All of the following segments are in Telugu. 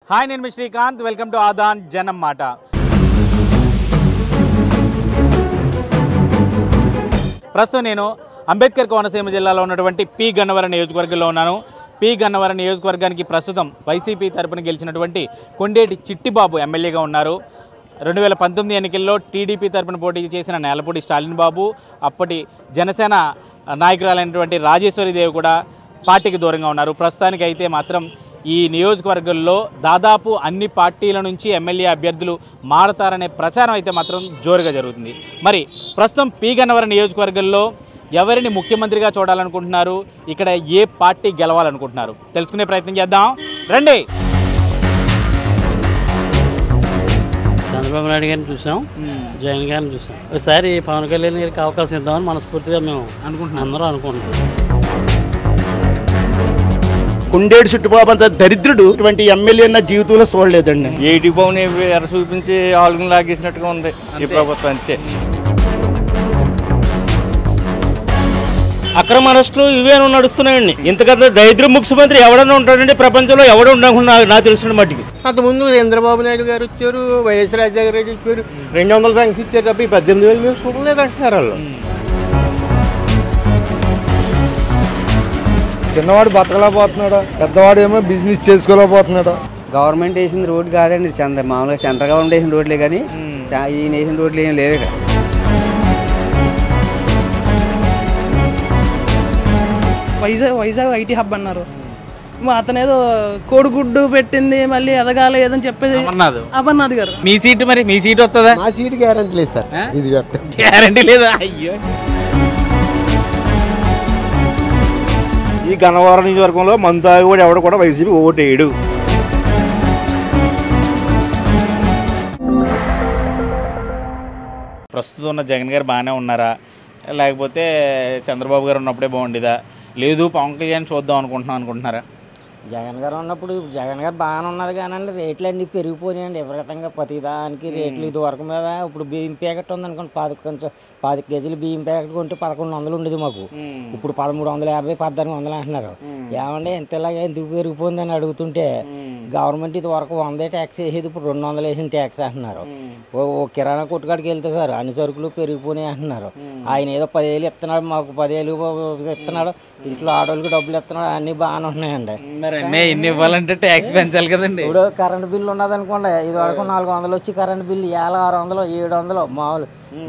హాయ్ నేను మీ శ్రీకాంత్ వెల్కమ్ టు ఆదాన్ జనం మాట ప్రస్తుతం నేను అంబేద్కర్ కోనసీమ జిల్లాలో ఉన్నటువంటి పి గన్నవరం నియోజకవర్గంలో ఉన్నాను పి గన్నవరం నియోజకవర్గానికి ప్రస్తుతం వైసీపీ తరపున గెలిచినటువంటి కొండేటి చిట్టిబాబు ఎమ్మెల్యేగా ఉన్నారు రెండు వేల పంతొమ్మిది ఎన్నికల్లో టీడీపీ తరపున పోటీ చేసిన నేలపూడి స్టాలిన్ బాబు అప్పటి జనసేన నాయకురాలైనటువంటి రాజేశ్వరి దేవి కూడా పార్టీకి దూరంగా ఉన్నారు ప్రస్తుతానికి అయితే మాత్రం ఈ నియోజకవర్గంలో దాదాపు అన్ని పార్టీల నుంచి ఎమ్మెల్యే అభ్యర్థులు మారతారనే ప్రచారం అయితే మాత్రం జోరుగా జరుగుతుంది మరి ప్రస్తుతం పి గన్నవరం నియోజకవర్గంలో ఎవరిని ముఖ్యమంత్రిగా చూడాలనుకుంటున్నారు ఇక్కడ ఏ పార్టీ గెలవాలనుకుంటున్నారు తెలుసుకునే ప్రయత్నం చేద్దాం రండి చంద్రబాబు నాయుడు గారిని చూసాం జగన్ గారిని చూసాం ఒకసారి పవన్ కళ్యాణ్ గారికి అవకాశం ఇద్దామని మనస్ఫూర్తిగా మేము అనుకుంటున్నాం అందరూ అనుకుంటున్నాం కుండేడు చుట్టుబాబు అంత దరిద్రుడు ఇటువంటి ఎమ్మెల్యే నా జీవితంలో చూడలేదండి ఏటి పౌన్ ఎర చూపించి ఆలుగును లాగేసినట్టుగా ఉంది ఈ ప్రభుత్వం అంతే అక్రమ అరెస్టులు ఇవేనో నడుస్తున్నాయండి ఇంతకంత దరిద్ర ముఖ్యమంత్రి ఎవడన్నా ఉంటాడండి ప్రపంచంలో ఎవడు ఉండకుండా నాకు తెలిసిన మట్టికి అంతకుముందు చంద్రబాబు నాయుడు గారు వచ్చారు వైఎస్ రాజశేఖర రెడ్డి వచ్చారు రెండు వందల బ్యాంక్స్ ఇచ్చారు తప్ప ఈ పద్దెనిమిది వేలు మేము చూడలేదు అంటున్నారు వాళ్ళు చిన్నవాడు బతకలేకపోతున్నాడు పెద్దవాడు ఏమో బిజినెస్ చేసుకోలేకపోతున్నాడు గవర్నమెంట్ వేసిన రోడ్డు కాదండి ఇది చంద్ర మామూలుగా సెంట్రల్ గవర్నమెంట్ వేసిన రోడ్లే కానీ ఈయన వేసిన రోడ్లు ఏం లేవు ఇక్కడ వైజాగ్ వైజాగ్ ఐటీ హబ్ అన్నారు మా అతను ఏదో కోడిగుడ్డు పెట్టింది మళ్ళీ ఎదగాలి ఏదని చెప్పేది అమర్నాథ్ అమర్నాథ్ గారు మీ సీటు మరి మీ సీటు వస్తుందా మా సీట్ గ్యారంటీ లేదు సార్ ఇది చెప్తే గ్యారంటీ లేదా అయ్యో ఈ గన్నవరం నియోజకవర్గంలో మందు తాగి కూడా ఎవడు కూడా వైసీపీ ఓటేయడు ప్రస్తుతం ఉన్న జగన్ గారు బాగానే ఉన్నారా లేకపోతే చంద్రబాబు గారు ఉన్నప్పుడే బాగుండేదా లేదు పవన్ కళ్యాణ్ చూద్దాం అనుకుంటున్నాం అనుకుంటున్నారా జగన్ గారు ఉన్నప్పుడు జగన్ గారు బాగానే ఉన్నారు కానీ రేట్లు అన్నీ పెరిగిపోయాయండి విపరీతంగా ప్రతిదానికి రేట్లు ఇది వరకు మీద ఇప్పుడు బియ్యం ప్యాకెట్ ఉంది అనుకోండి పాతి కొంచెం పాతి కేజీలు బియ్యం ప్యాకెట్ కొంటే పదకొండు వందలు ఉండేది మాకు ఇప్పుడు పదమూడు వందల యాభై పద్నాలుగు వందలు అంటున్నారు ఏమంటే ఎంత ఇలాగే ఎందుకు పెరిగిపోయిందని అడుగుతుంటే గవర్నమెంట్ ఇది వరకు వందే ట్యాక్స్ వేసేది ఇప్పుడు రెండు వందలు వేసిన ట్యాక్స్ అంటున్నారు ఓ ఓ కిరాణా కొట్టుకాడికి వెళ్తే సార్ అన్ని సరుకులు పెరిగిపోయినాయి అంటున్నారు ఆయన ఏదో పదివేలు ఇస్తున్నాడు మాకు పదివేలు ఇస్తున్నాడు ఇంట్లో ఆడవాళ్ళకి డబ్బులు ఇస్తున్నాడు అన్నీ బాగానే ఉన్నాయండి మరి అన్నీ ఎన్ని ఇవ్వాలంటే ట్యాక్స్ పెంచాలి కదండి ఇప్పుడు కరెంట్ బిల్లు ఉన్నది అనుకోండి ఇది వరకు నాలుగు వందలు వచ్చి కరెంట్ బిల్లు ఏళ్ళ ఆరు వందలు ఏడు వందలు మామూలు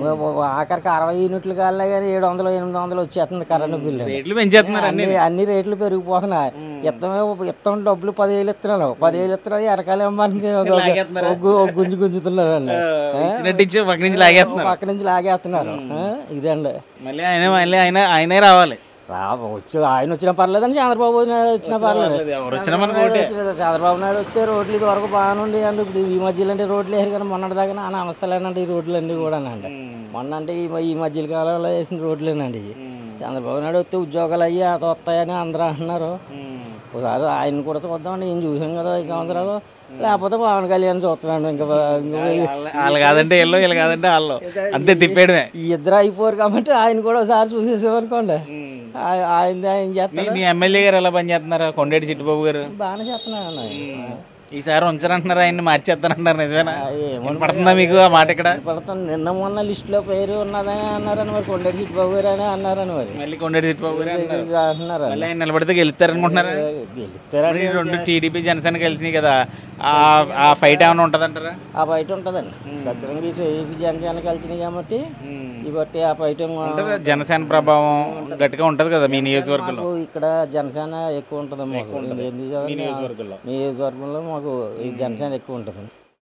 ఆఖరికి అరవై యూనిట్లు కాలే కానీ ఏడు వందలు ఎనిమిది వందలు వచ్చేస్తుంది కరెంట్ బిల్లు రేట్లు పెంచేస్తున్నారు అన్ని అన్ని అన్ని రేట్లు పెరిగిపోతున్నాయి ఇత్తమే ఇత్తం డబ్బులు పదివేలు ఇస్తున్నాడు పదివేలు ఇస్తున్నాడు ఎరకాల మనకి ఒక- ఒక గు- ఒక గుంజు గుంజుతున్నారు అండి ఇచ్చినట్టు ఇచ్చి పక్క నుంచి లాగేస్తున్నారు పక్క నుంచి లాగేస్తున్నారు ఆ, ఇదండి మళ్ళీ ఆయన మళ్ళీ ఆయన ఆయనే రావాలి రా వచ్చి ఆయన వచ్చినా పర్లేదని చంద్రబాబు నాయుడు వచ్చినా పర్లేదు ఎవరు వచ్చినా మనకు చంద్రబాబు నాయుడు వచ్చినా- చంద్రబాబు నాయుడు వస్తే రోడ్లు ఇది వరకు బాగానే ఉండి అండి ఇప్పుడు ఈ మధ్యలో అంటే రోడ్లు వేరు కానీ మొన్నటి దాకా నా నమస్తలేనండి ఈ రోడ్లు అన్నీ కూడా అండి మొన్న అంటే ఈ మ- ఈ మధ్య కాలంలో వేసిన రోడ్లేనండి ఇవి. చంద్రబాబు నాయుడు వస్తే ఉద్యోగాలు అయ్యి అది వస్తాయని అందరూ అంటున్నారు ఒకసారి ఆయన కూడా చూద్దామండి ఏం చూసాం కదా ఐదు సంవత్సరాలు లేకపోతే పవన్ కళ్యాణ్ చూస్తున్నాడు ఇంకా ఇంకా వాళ్ళు కాదంటే ఎల్లో వీళ్ళు కాదంటే వాళ్ళు అంతే తిప్పేయడమే ఈ ఇద్దరు అయిపోరు కాబట్టి ఆయన కూడా ఒకసారి చూసేసేమనుకోండి ఆయ- ఆయన ఆయన మీ- చేస్తాడు మీ ఎమ్మెల్యే గారు ఎలా పనిచేస్తున్నారు కొండేటి చిట్టుబాబు గారు బాగానే చేస్తున్నాడు ఆయన ఈసారి ఉంచరంటున్నారు ఆయన్ని మార్చేస్తారంటున్నారు నిజమేనా ఏమో పడుతుందా మీకు ఆ మాట ఇక్కడ పడుతుంది నిన్న మొన్న లిస్టులో పేరు ఉన్నదని అన్నారని మరి కొండటి చిట్టుబాబు గారు అని అన్నారని మరి మళ్ళీ కొండేటి చిట్టుబాబు గారు అంటున్నారు. అంటున్నారు మళ్ళీ ఆయన నిలబడితే గెలుస్తారనుకుంటున్నారా గెలుస్తారని మరి రెండు టీడీపీ జనసేన కలిసినాయి కదా ఆ ఆ ఫైట్ ఏమైనా ఉంటుందంటారా ఆ బయట ఉంటుందండి ఖచ్చితంగా ఈ ఈ జనసేన కలిసినాయి కాబట్టి ఈ బట్టి ఆ బయట ఉంటుందా? జనసేన ప్రభావం గట్టిగా ఉంటది కదా మీ నియోజకవర్గంలో మాకు ఇక్కడ జనసేన ఎక్కువ ఉంటుంది మాకు మీ నియోజకవర్గంలో మీ నియోజకవర్గంలో మాకు ఈ జనసేన ఎక్కువ ఉంటుంది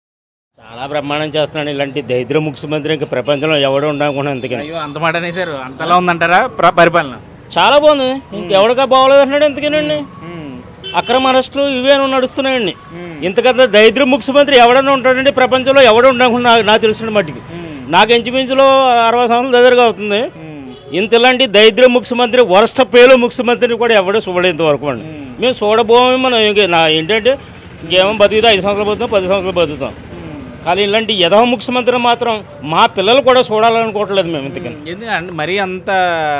చాలా బ్రహ్మాండం చేస్తున్నాడు ఇలాంటి దరిద్ర ముఖ్యమంత్రి ఇంకా ప్రపంచంలో ఎవడు ఉండకుండా ఇంతకని అయ్యో అంత మాట అనేసారు అంతలా ఉందంటారా ప్ర- పరిపాలన చాలా బాగుంది ఇంకెవడికా బాగోలేదు అంటున్నాడు ఎందుకేనండి అక్రమ అరెస్టులు ఇవేనో నడుస్తున్నాయండి ఇంతకంత దరిద్ర ముఖ్యమంత్రి ఎవడన్నా ఉంటాడండి ప్రపంచంలో ఎవడు ఉండకుండా నాకు తెలిసిన మట్టికి నాకు ఇంచుమించులో అరవై సంవత్సరాల దగ్గరగా అవుతుంది ఇంత ఇలాంటి దరిద్ర ముఖ్యమంత్రి వరస్ట్ పేలు ముఖ్యమంత్రిని కూడా ఎవడో చూడలేదు ఇంతవరకు అండి మేము చూడబోమే మనం ఇంక నా ఏంటంటే ఇంకేమో బతుకుతాం ఐదు సంవత్సరాలు బతుకుతాం పది సంవత్సరాలు బతుకుతాం కానీ ఇలాంటి యథవ ముఖ్యమంత్రి మాత్రం మా పిల్లలు కూడా చూడాలనుకోవట్లేదు మేము ఇంతకని ఎందుకు అంటే మరీ అంత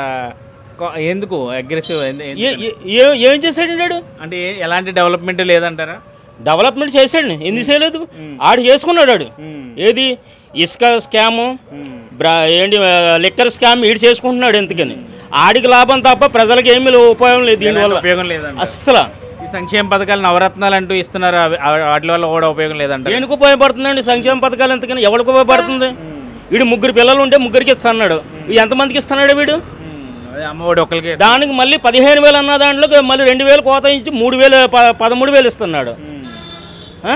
కొ- ఎందుకు అగ్రెసివ్ ఏ- ఏ- ఏ- ఏం చేశాడు వాడు? అంటే ఏ- ఎలాంటి డెవలప్మెంట్ లేదంటారా డెవలప్మెంట్ చేశాడు ఎందుకు చేయలేదు ఆడు చేసుకున్నాడు ఆడు ఏది ఇసుక స్కాము బ్రా ఏంటి ఆ, లిక్కర్ స్కామ్ ఈడు చేసుకుంటున్నాడు ఎందుకని ఆడికి లాభం తప్ప ప్రజలకు ఏమీ ఉపయోగం లేదు దీనివల్ల ఉపయోగం లేదంట అస్సలు ఈ సంక్షేమ పథకాలు నవరత్నాలు అంటూ ఇస్తున్నారు అవి- అవి- వాటి వల్ల కూడా ఉపయోగం లేదంట దేనికి ఉపయోగపడుతుందండి సంక్షేమ పథకాలు ఎంతకని ఎవరికి ఉపయోగపడుతుంది వీడు ముగ్గురు పిల్లలు ఉంటే ముగ్గురికి ఇస్తున్నాడు వీడు ఎంతమందికి ఇస్తున్నాడు వీడు అదే అమ్మఒడి ఒక్కరికి దానికి మళ్ళీ పదిహేను వేలు అన్న దాంట్లో మళ్ళీ రెండు వేలు కోత ఇచ్చి మూడు వేలు ప- పదమూడు వేలు ఇస్తున్నాడు ఆ?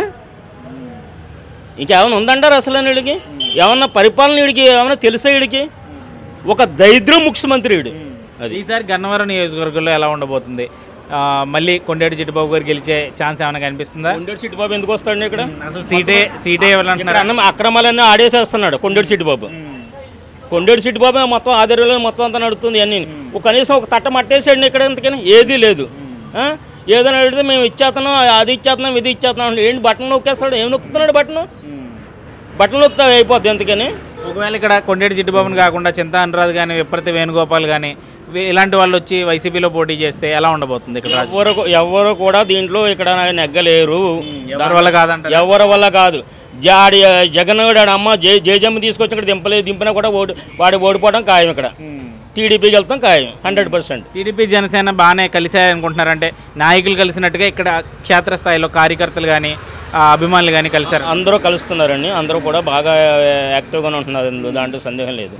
ఇంకేమైనా ఉందంటారు అసలు వీడికి ఏమన్నా పరిపాలన వీడికి ఏమన్నా తెలుసా వీడికి ఒక దరిద్ర ముఖ్యమంత్రి వీడు అది ఈసారి గన్నవరం నియోజకవర్గంలో ఎలా ఉండబోతుంది ఆ, మళ్ళీ కొండేటి చిట్టుబాబు గారు గెలిచే ఛాన్స్ ఏమైనా కనిపిస్తుందా కొండేటి సిట్టిబాబు ఎందుకు వస్తాడు ఇక్కడ అసలు సీటే సీటే ఇక్కడ ఇవ్వాలంటున్నారు అన్నం అక్రమాలన్నీ ఆడేసేస్తున్నాడు కొండేటి సిట్టిబాబు కొండేటి సిట్టిబాబు మొత్తం ఆధారంలో మొత్తం అంతా నడుస్తుంది అన్ని ఒక కనీసం ఒక తట్ట మట్టేసాడు ఇక్కడ ఎందుకని ఏదీ లేదు ఆ? ఏదైనా అడిగితే మేము ఇచ్చేస్తున్నాం అది ఇచ్చేస్తున్నాం ఇది ఇచ్చేస్తున్నాం అంటే ఏంటి బట్టన్ నొక్కేస్తాడు ఏం నొక్కుతున్నాడు బట్టన్ బట్టన్ నొక్కుతా అయిపోద్ది ఎందుకని ఒకవేళ ఇక్కడ కొండేటి చిట్టుబాబుని కాకుండా చింత అనురాధ్ కానీ విపరీత వేణుగోపాల్ కానీ వీ- ఇలాంటి వాళ్ళు వచ్చి వైసీపీలో పోటీ చేస్తే ఎలా ఉండబోతుంది ఇక్కడ రాజకీయం? ఎవరు ఎవరు కూడా దీంట్లో ఇక్కడ నెగ్గలేరు ఎవరి వల్ల కాదంటారు ఎవరి వల్ల కాదు జాడి జగన్ గారి అమ్మ జే జేజమ్మ తీసుకొచ్చి ఇక్కడ దింపలేదు దింపినా కూడా ఓడి వాడి ఓడిపోవడం ఖాయం ఇక్కడ టీడీపీకి వెళ్తాం ఖాయం హండ్రెడ్ పర్సెంట్ టీడీపీ జనసేన బాగానే కలిశారనుకుంటున్నారంటే నాయకులు కలిసినట్టుగా ఇక్కడ క్షేత్రస్థాయిలో కార్యకర్తలు కానీ అభిమానులు కానీ కలిశారు అందరూ కలుస్తున్నారండి అందరూ కూడా బాగా యాక్టివ్గానే ఉంటున్నారు ఇందులో దాంట్లో సందేహం లేదు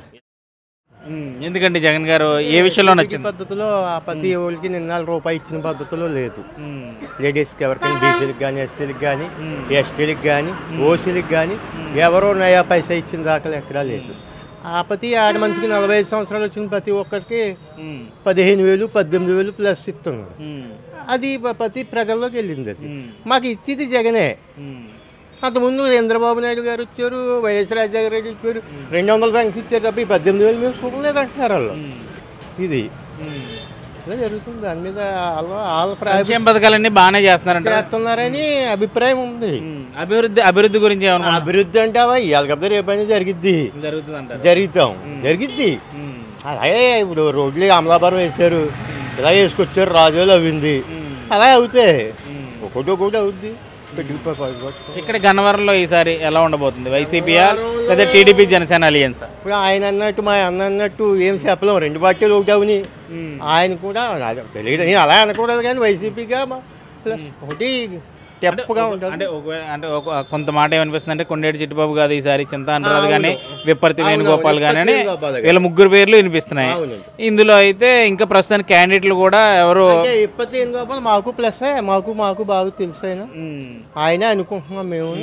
ఎందుకంటే జగన్ గారు ఏ విషయంలో ఈ నచ్చింది పద్ధతిలో ఆ ప్రతి ఒళ్ళకి నిన్నాళ్ళు రూపాయి ఇచ్చిన పద్ధతిలో లేదు లేడీస్కి ఎవరికైనా బీసీలకు కానీ ఎస్సీలకు కానీ ఎస్టీలకు కానీ ఓసీలకు కానీ ఎవరో నయా పైసా ఇచ్చిన దాఖలు ఎక్కడా లేదు ఆ ప్రతి ఆడ మనిషికి నలభై ఐదు సంవత్సరాలు వచ్చిన ప్రతి ఒక్కరికి పదిహేను వేలు పద్దెనిమిది వేలు ప్లస్ ఇస్తున్నారు అది ప- ప్రతి ప్రజల్లోకి వెళ్ళింది అది మాకు ఇచ్చేది జగనే అంతకుముందు చంద్రబాబు నాయుడు గారు వచ్చారు వైఎస్ రాజశేఖర రెడ్డి వచ్చారు రెండు వందల బ్యాంక్స్ ఇచ్చారు తప్ప ఈ పద్దెనిమిది వేలు మేము చూడలేదు అంటున్నారు వాళ్ళు ఇది ఇలా జరుగుతుంది దాని మీద వాళ్ళ వాళ్ళ ప్రాయ సంక్షేమ పథకాలన్నీ బాగానే చేస్తున్నారంట చేస్తున్నారని అభిప్రాయం ఉంది అభివృద్ధి అభివృద్ధి గురించి ఏమనుకుంటున్నారు అభివృద్ధి అంటే ఇవాళ కాకపోతే రేపైనా జరిగిద్ది జరుగుతుంది అంటారు జరుగుతాం జరిగిద్ది అలాగే ఇప్పుడు రోడ్లు అమలాపురం వేశారు ఇలా వేసుకొచ్చారు రాజోలు అవింది అలా అవుతాయి ఒకటి ఒకటి అవుద్ది పెట్టుకుపోయి ఇక్కడ గన్నవరంలో ఈసారి ఎలా ఉండబోతుంది వైసీపీయా లేదా టీడీపీ జనసేన అలియన్స్ ఇప్పుడు ఆయన అన్నట్టు మా అన్న అన్నట్టు ఏం చెప్పలేం రెండు పార్టీలు ఒకటి అవని ఆయన కూడా అది తెలియదు నేను అలా అనకూడదు కానీ వైసీపీగా మా- ప్లస్ ఒకటి టెప్గా ఉంటుంది అంటే ఒకవేళ అంటే ఒక కొంత మాట ఏమనిపిస్తుంది అంటే కొండేటి చిట్టుబాబు కాదు ఈసారి చింత అనురాధ్ కానీ విప్పర్తి వేణుగోపాల్ కానీ అని వేణుగోపాల్ వీళ్ళ ముగ్గురు పేర్లు వినిపిస్తున్నాయి అవునండి. ఇందులో అయితే ఇంకా ప్రస్తుతానికి క్యాండిడేట్లు కూడా ఎవరు అంటే ఇప్పటి ఏం కావాలి మాకు ప్లస్ మాకు మాకు బాగా తెలుసు ఆయన ఆయనే అనుకుంటున్నాం మేము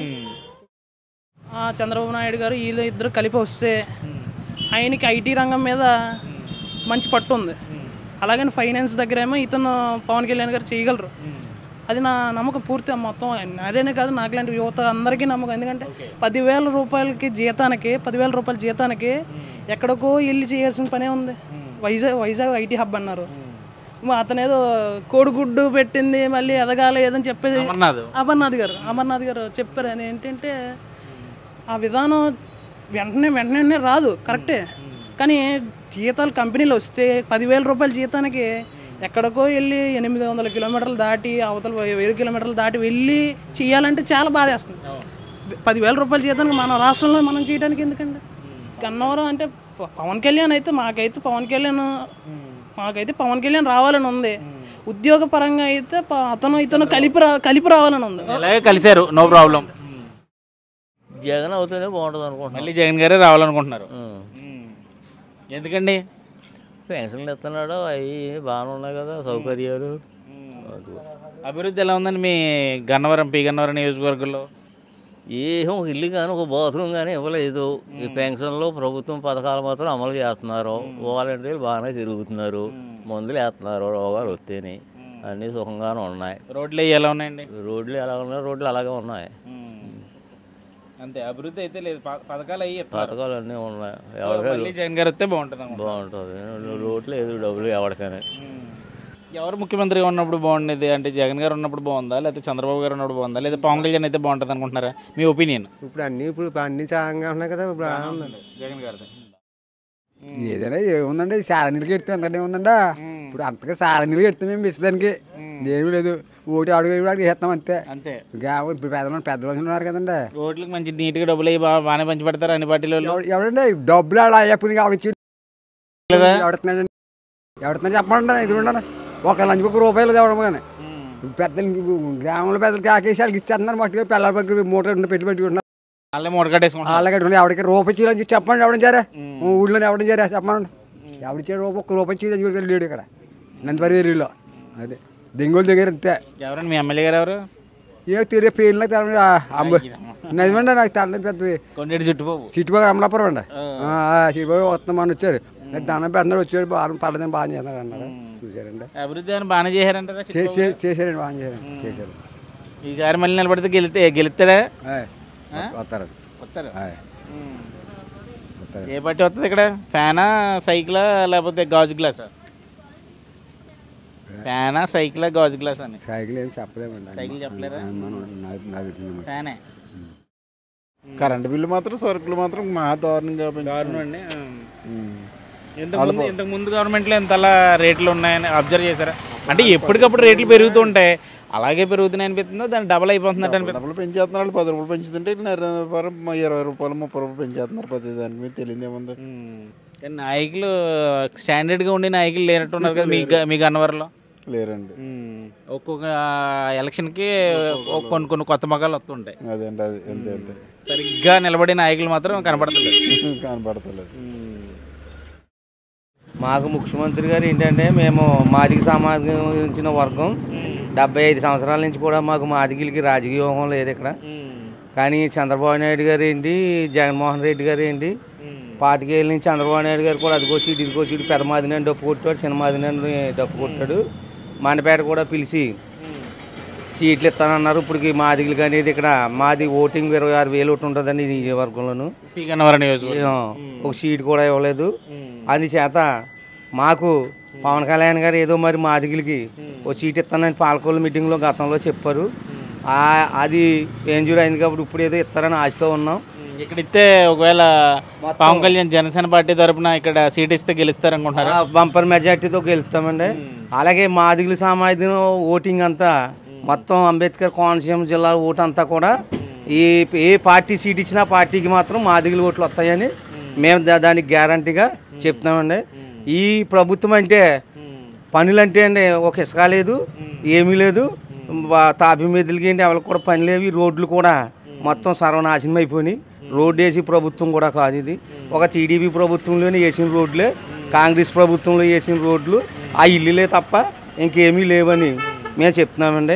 ఆ, చంద్రబాబు నాయుడు గారు వీళ్ళు ఇద్దరు కలిపి వస్తే ఆయనకి ఐటీ రంగం మీద మంచి పట్టు ఉంది అలాగని ఫైనాన్స్ దగ్గర ఏమో ఇతను పవన్ కళ్యాణ్ గారు చేయగలరు అది నా నమ్మకం పూర్తి మొత్తం అదేనే కాదు నాకులాంటి యువత అందరికీ నమ్మకం ఎందుకంటే పదివేల రూపాయలకి జీతానికి పదివేల రూపాయల జీతానికి ఎక్కడికో వెళ్ళి చేయాల్సిన పనే ఉంది వైజాగ్ వైజాగ్ ఐటీ హబ్ అన్నారు మా అతను ఏదో కోడిగుడ్డు పెట్టింది మళ్ళీ ఎదగాలి ఏదని చెప్పేది అమర్నాథ్. అమర్నాథ్ గారు అమర్నాథ్ గారు చెప్పారు అది ఏంటంటే ఆ విధానం వెంటనే వెంటనే రాదు కరెక్టే కానీ జీతాలు కంపెనీలు వస్తే పదివేల రూపాయల జీతానికి ఎక్కడికో వెళ్ళి ఎనిమిది వందల కిలోమీటర్లు దాటి అవతల వెయ్యి కిలోమీటర్లు దాటి వెళ్ళి చేయాలంటే చాలా బాధేస్తుంది పదివేల రూపాయల జీతానికి మన రాష్ట్రంలో మనం చేయడానికి ఎందుకండి గన్నవరం అంటే ప- పవన్ కళ్యాణ్ అయితే మాకైతే పవన్ కళ్యాణ్ మాకైతే పవన్ కళ్యాణ్ రావాలని ఉంది ఉద్యోగ పరంగా అయితే ప- అతను ఇతను కలిపి రా కలిపి రావాలని ఉంది అలాగే కలిశారు నో ప్రాబ్లం జగన్ అవుతేనే బాగుంటుంది అనుకుంటున్నాను మళ్ళీ జగన్ గారే రావాలనుకుంటున్నారు ఎందుకండి పెన్షన్లు ఇస్తున్నాడు అవి బాగానే ఉన్నాయి కదా సౌకర్యాలు అది. అభివృద్ధి ఎలా ఉందండి మీ గన్నవరం పి గన్నవరం నియోజకవర్గంలో ఏం ఒక ఇల్లు కానీ ఒక బాత్రూమ్ కానీ ఇవ్వలేదు ఈ పెన్షన్లో ప్రభుత్వం పథకాలు మాత్రం అమలు చేస్తున్నారు వాలంటీర్లు బాగానే తిరుగుతున్నారు మందులు వేస్తున్నారు రోగాలు వస్తేనే అన్నీ సుఖంగానే ఉన్నాయి రోడ్లు అవి ఎలా ఉన్నాయండి రోడ్లు ఎలా ఉన్నాయి రోడ్లు అలాగే ఉన్నాయి అంతే అభివృద్ధి అయితే లేదు ప- పథకాలు అయ్యి పథకాలు అన్నీ ఉన్నాయి మళ్ళీ ఎవరికైనా జగన్ గారు వస్తే బాగుంటుంది అనుకుంటా. బాగుంటుంది రోడ్లు ఏదో డబ్బులు ఎవరికైనా ఎవరు ముఖ్యమంత్రిగా ఉన్నప్పుడు బాగుండేది అంటే జగన్ గారు ఉన్నప్పుడు బాగుందా లేకపోతే చంద్రబాబు గారు ఉన్నప్పుడు బాగుందా లేదా పవన్ కళ్యాణ్ అయితే బాగుంటుంది అనుకుంటున్నారా మీ ఒపీనియన్ ఇప్పుడు అన్ని ఇప్పుడు అన్ని చాలంగా ఉన్నాయి కదా ఇప్పుడు బాగానే ఉందండి జగన్ గారిది ఏదైనా ఏముందండి సార నీళ్ళకి ఎడితే ఎంతనే ఉందండి ఇప్పుడు అంతగా సార నీళ్ళకి ఎడితే మేము ఇస్తానికి ఏమీ లేదు ఓటు అడుగు ఇవ్వడానికి వేస్తాం అంతే అంతే ఇంకా ఇప్పుడు పెద్ద పెద్ద మనుషులు ఉన్నారు కదండి ఓట్లకు మంచి నీట్గా డబ్బులు అయ్యి బాగా బాగానే పంచి పెడతారు అన్ని పార్టీలు ఎవరు- ఎవరండి డబ్బులు అలా అయ్యప్పుడు ఆవిడ లేదా? ఎవడుతున్నాడండి ఎవడుతున్నాడు చెప్పండి ఇది ఉండండి ఒక లంచ్ ఒక రూపాయలు తేవడం కానీ పెద్దలు గ్రామంలో పెద్దలు కాకేసి వాళ్ళకి ఇచ్చేస్తున్నారు మట్టుగా పిల్లల దగ్గర మూట పెట్టి పెట్టుకుంటున్నారు వాళ్ళే మూట కట్టేసుకుంటారు అలాగే ఎవరికి రూపాయి చీలని చెప్పండి ఎవడం చేరా ఊళ్ళో ఎవడం చేరా చెప్పండి ఎవడిచ్చే రూపాయి ఒక్క రూపాయి చీల లేడు ఇక్కడ నందిపరి ఏరియాలో అదే దెంగోలు దగ్గర అంతే ఎవరండి మీ ఎమ్మెల్యే గారు ఎవరు ఏ తిరిగే పేర్లు తెలండి అమ్మ నిజమండి నాకు తెల్లని పెద్ద కొండేటి చుట్టుబాబు సిట్టుబాబు అమలాపురం అండి సిట్టుబాబు వస్తామని వచ్చారు నేను దండం పెడుతున్నాడు వచ్చాడు బాగా పడదని బాగా చేస్తున్నారు అన్నారు చూసారండి అభివృద్ధి అని బాగానే చేశారంటారా చే- చే- చేశారండి బాగా చేశారు చేశారు ఈసారి మళ్ళీ నిలబడితే గెలితే గెలుస్తాడా ఆయ్. ఆ? వస్తారండి వస్తారు ఆయ్. వస్తారు ఏ పార్టీ వస్తుంది ఇక్కడ ఫ్యానా సైకిలా లేకపోతే గాజు గ్లాసా ఫ్యానా సైకిలా గాజు గ్లాస్ అని సైకిల్ ఏమి చెప్పలేమండి సైకిల్ చెప్పలేరా? ఆ, మనం నాకు నాకు తెలియదు. ఫ్యానే కరెంట్ బిల్లు మాత్రం సరుకులు మాత్రం మా దారుణంగా దారుణం అండి ఉమ్. ఇంతకు వాళ్ళ ముందు పో- ఇంతకు ముందు గవర్నమెంట్లో ఇంతలా రేట్లు ఉన్నాయని అబ్జర్వ్ చేశారా అంటే ఎప్పటికప్పుడు రేట్లు పెరుగుతూ ఉంటాయి అలాగే పెరుగుతున్నాయి అనిపిస్తుందో దాన్ని డబల్ అయిపోతున్నట్టు అనిపిస్తుంది డబ్బులు పెంచేస్తున్నారు వాళ్ళు పది రూపాయలు పెంచుతుంటే నర- ఇరవై రూపాయలు ముప్పై రూపాయలు పెంచేస్తున్నారు ప్రతి దానికి మీద తెలియదు ఏముంది కానీ నాయకులు స్టాండర్డ్గా ఉండే నాయకులు లేనట్టున్నారు కదా మీ గ- మీ గన్నవరంలో లేరండి ఒక్కొక్క ఎలక్షన్కి ఒ- కొన్ని కొన్ని కొత్త మగాలు వస్తుంటాయి అదేంటి అది అంతే అంతే సరిగ్గా నిలబడే నాయకులు మాత్రం కనపడతలేదు కనపడతలేదు మాకు ముఖ్యమంత్రి గారు ఏంటంటే మేము మాదిగ సమాజించిన వర్గం డెబ్బై ఐదు సంవత్సరాల నుంచి కూడా మాకు మాదిగిలకి రాజకీయ యోగం లేదు ఇక్కడ కానీ చంద్రబాబు నాయుడు గారు ఏంటి జగన్మోహన్ రెడ్డి గారు ఏంటి పాతికేళ్ళ నుంచి చంద్రబాబు నాయుడు గారు కూడా అదిగో సీటు ఇదిగో సీటు పెద్ద మాదిని డప్పు కొట్టాడు చిన్న మాదిని డప్పు కొట్టాడు మండపేట కూడా పిలిచి సీట్లు ఇస్తానన్నారు ఇప్పటికి మాదిగలకి అనేది ఇక్కడ మాది ఓటింగ్ ఇరవై ఆరు వేలు ఒకటి ఉంటుందండి ఈ నియోజకవర్గంలోను పి గన్నవరం నియోజకవర్గం. ఆ, ఒక సీట్ కూడా ఇవ్వలేదు అందుచేత మాకు పవన్ కళ్యాణ్ గారు ఏదో మరి మాదిగలకి ఓ సీట్ ఇస్తానని పాలకొల్లు మీటింగ్లో గతంలో చెప్పారు ఆ- అది ఏంజూర్ అయింది కాబట్టి ఇప్పుడు ఏదో ఇస్తారని ఆశతో ఉన్నాం ఇక్కడ ఇస్తే ఒకవేళ పవన్ కళ్యాణ్ జనసేన పార్టీ తరపున ఇక్కడ సీట్ ఇస్తే గెలుస్తారు అనుకుంటారా ఆ, బంపర్ మెజార్టీతో గెలుస్తామండి అలాగే మాదిగల సామాజిక ఓటింగ్ అంతా మొత్తం అంబేద్కర్ కోనసీమ జిల్లా ఓటు అంతా కూడా ఈ ఏ పార్టీ సీట్ ఇచ్చినా పార్టీకి మాత్రం మాదిగల ఓట్లు వస్తాయని మేము దా- దానికి గ్యారంటీగా చెప్తున్నామండి ఈ ప్రభుత్వం అంటే పనులు అంటే అండి ఒక ఇసుక లేదు ఏమీ లేదు వా- తాపి మీదలకి ఏంటి ఎవరికి కూడా పని లేవు ఈ రోడ్లు కూడా మొత్తం సర్వనాశనం అయిపోయినాయి రోడ్డు వేసి ప్రభుత్వం కూడా కాదు ఇది ఒక టీడీపీ ప్రభుత్వంలోనే వేసిన రోడ్లే కాంగ్రెస్ ప్రభుత్వంలో వేసిన రోడ్లు ఆ ఇల్లులే తప్ప ఇంకేమీ లేవని మేము చెప్తున్నామండి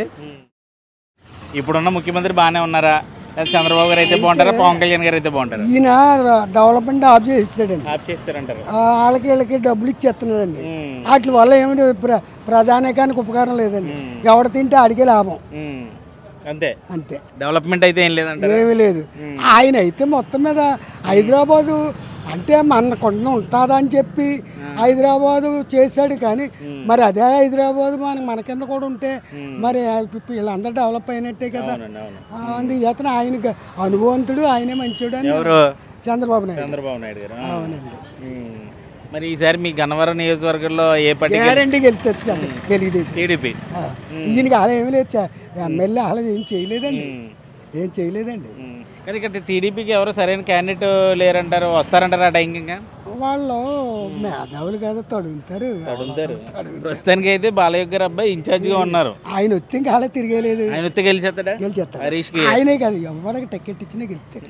ఇప్పుడున్న ముఖ్యమంత్రి బాగానే ఉన్నారా లేదా చంద్రబాబు గారు అయితే బాగుంటారా పవన్ కళ్యాణ్ గారు అయితే బాగుంటారా ఈయన ర- డెవలప్మెంట్ ఆఫ్ చేస్తాడండి ఆప్ చేస్తారంటారు వాళ్ళకి వీళ్ళకి డబ్బులు ఇచ్చేస్తున్నాడండి వాటి వల్ల ఏమిటి ప్ర ప్రధానికానికి ఉపకారం లేదండి ఎవడ తింటే ఆడికే లాభం అంతే అంతే డెవలప్మెంట్ అయితే ఏం లేదంటారు ఏమీ లేదు ఆయన అయితే మొత్తం మీద హైదరాబాదు అంటే మన కొండ ఉంటుందా అని చెప్పి హైదరాబాదు చేశాడు కానీ మరి అదే హైదరాబాద్ మన మన కింద కూడా ఉంటే మరి వీళ్ళందరూ డెవలప్ అయినట్టే కదా ఆ, అందుచేతన ఆయనకి అనుభవంతుడు ఆయనే మంచివాడు అని ఎవరు? చంద్రబాబు నాయుడు చంద్రబాబు నాయుడు గారు ఆ. అవునండి ఉమ్. మరి ఈసారి మీ గన్నవరం నియోజకవర్గంలో ఏ పార్టీ గ్యారంటీ గెలుస్తుంది చంద్ర- తెలుగుదేశం టీడీపీ ఆ, ఈయనకి అలా ఏమీ లేదు చ- ఎమ్మెల్యే అలా ఏం చేయలేదండి ఏం చేయలేదండి కానీ ఇక్కడ టీడీపీకి ఎవరు సరైన క్యాండిడేట్ లేరంటారు వస్తారంటారు ఆ టైంకి ఇంకా వాళ్ళు మేధావులు కదా తడుగుతారు తడుగుతారు ప్రస్తుతానికి అయితే బాలయ్య గారు అబ్బాయి ఇన్ఛార్జిగా ఉన్నారు ఆయన వస్తే ఇంకా అలా తిరగలేదు ఆయన వస్తే గెలిచేస్తాడా గెలిచేస్తాడు హరీష్కి ఆయనే కాదు ఎవరికి టికెట్ ఇచ్చినా గెలుస్తాడు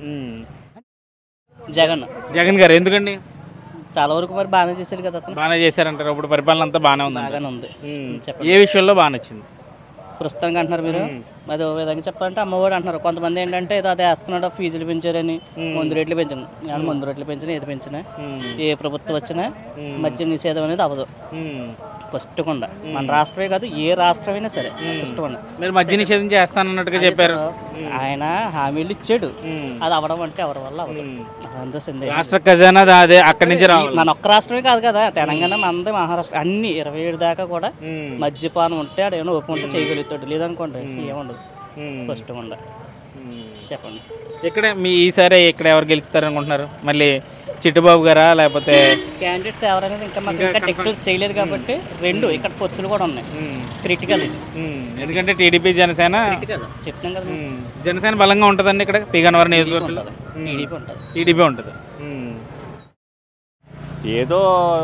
జగన్ జగన్ గారు ఎందుకండి చాలా వరకు మరి బాగానే చేశాడు కదా అతను బాగానే చేశారంటారు ఇప్పుడు పరిపాలన అంతా బాగానే ఉంది బాగానే ఉంది ఏ విషయంలో బాగా నచ్చింది ప్రస్తుతానికి అంటున్నారు మీరు అది ఓ విధంగా చెప్పాలంటే అమ్మఒడి అంటున్నారు కొంతమంది ఏంటంటే ఏదో అదే వేస్తున్నాడు ఫీజులు పెంచారని మందు రేట్లు పెంచాను కానీ మందు రేట్లు పెంచినా ఏది పెంచినా ఏ ప్రభుత్వం వచ్చినా మద్యం నిషేధం అనేది అవ్వదు ఫస్ట్ కొండ మన రాష్ట్రమే కాదు ఏ రాష్ట్రమైనా సరే ఫస్ట్ కొండ మీరు మద్య నిషేధం చేస్తానన్నట్టుగా చెప్పారు ఆయన హామీలు ఇచ్చాడు అది అవ్వడం అంటే ఎవరి వల్ల అవ్వదు అందులో సందేహం లేదు. రాష్ట్ర ఖజానా దా- అదే అక్కడి నుంచి రావాలి మన ఒక్క రాష్ట్రమే కాదు కదా తెలంగాణ మనది మహారాష్ట్ర అన్ని ఇరవై ఏడు దాకా కూడా మద్యపానం ఉంటే ఆడ ఏమైనా ఓపెన్ ఉంటే చేయగలుగుతాడు లేదనుకోండి ఏముండదు ఫస్ట్ ఉండ చెప్పండి ఇక్కడ మీ ఈసారి ఇక్కడ ఎవరు గెలుస్తారు అనుకుంటున్నారు మళ్ళీ చిట్టుబాబు గారా లేకపోతే క్యాండిడేట్స్ ఎవరైనా ఇంకా మాకు ఇంకా డిక్లేర్ చేయలేదు కాబట్టి రెండు ఇక్కడ పొత్తులు కూడా ఉన్నాయి క్రిటికల్ ఇది ఎందుకంటే టీడీపీ జనసేన క్రిటికల్ చెప్తున్నాం కదా మేము. జనసేన బలంగా ఉంటుందండి ఇక్కడ పి గన్నవరం నియోజకవర్గంలో టీడీపీ ఉంటుంది టీడీపీ ఉంటుంది ఏదో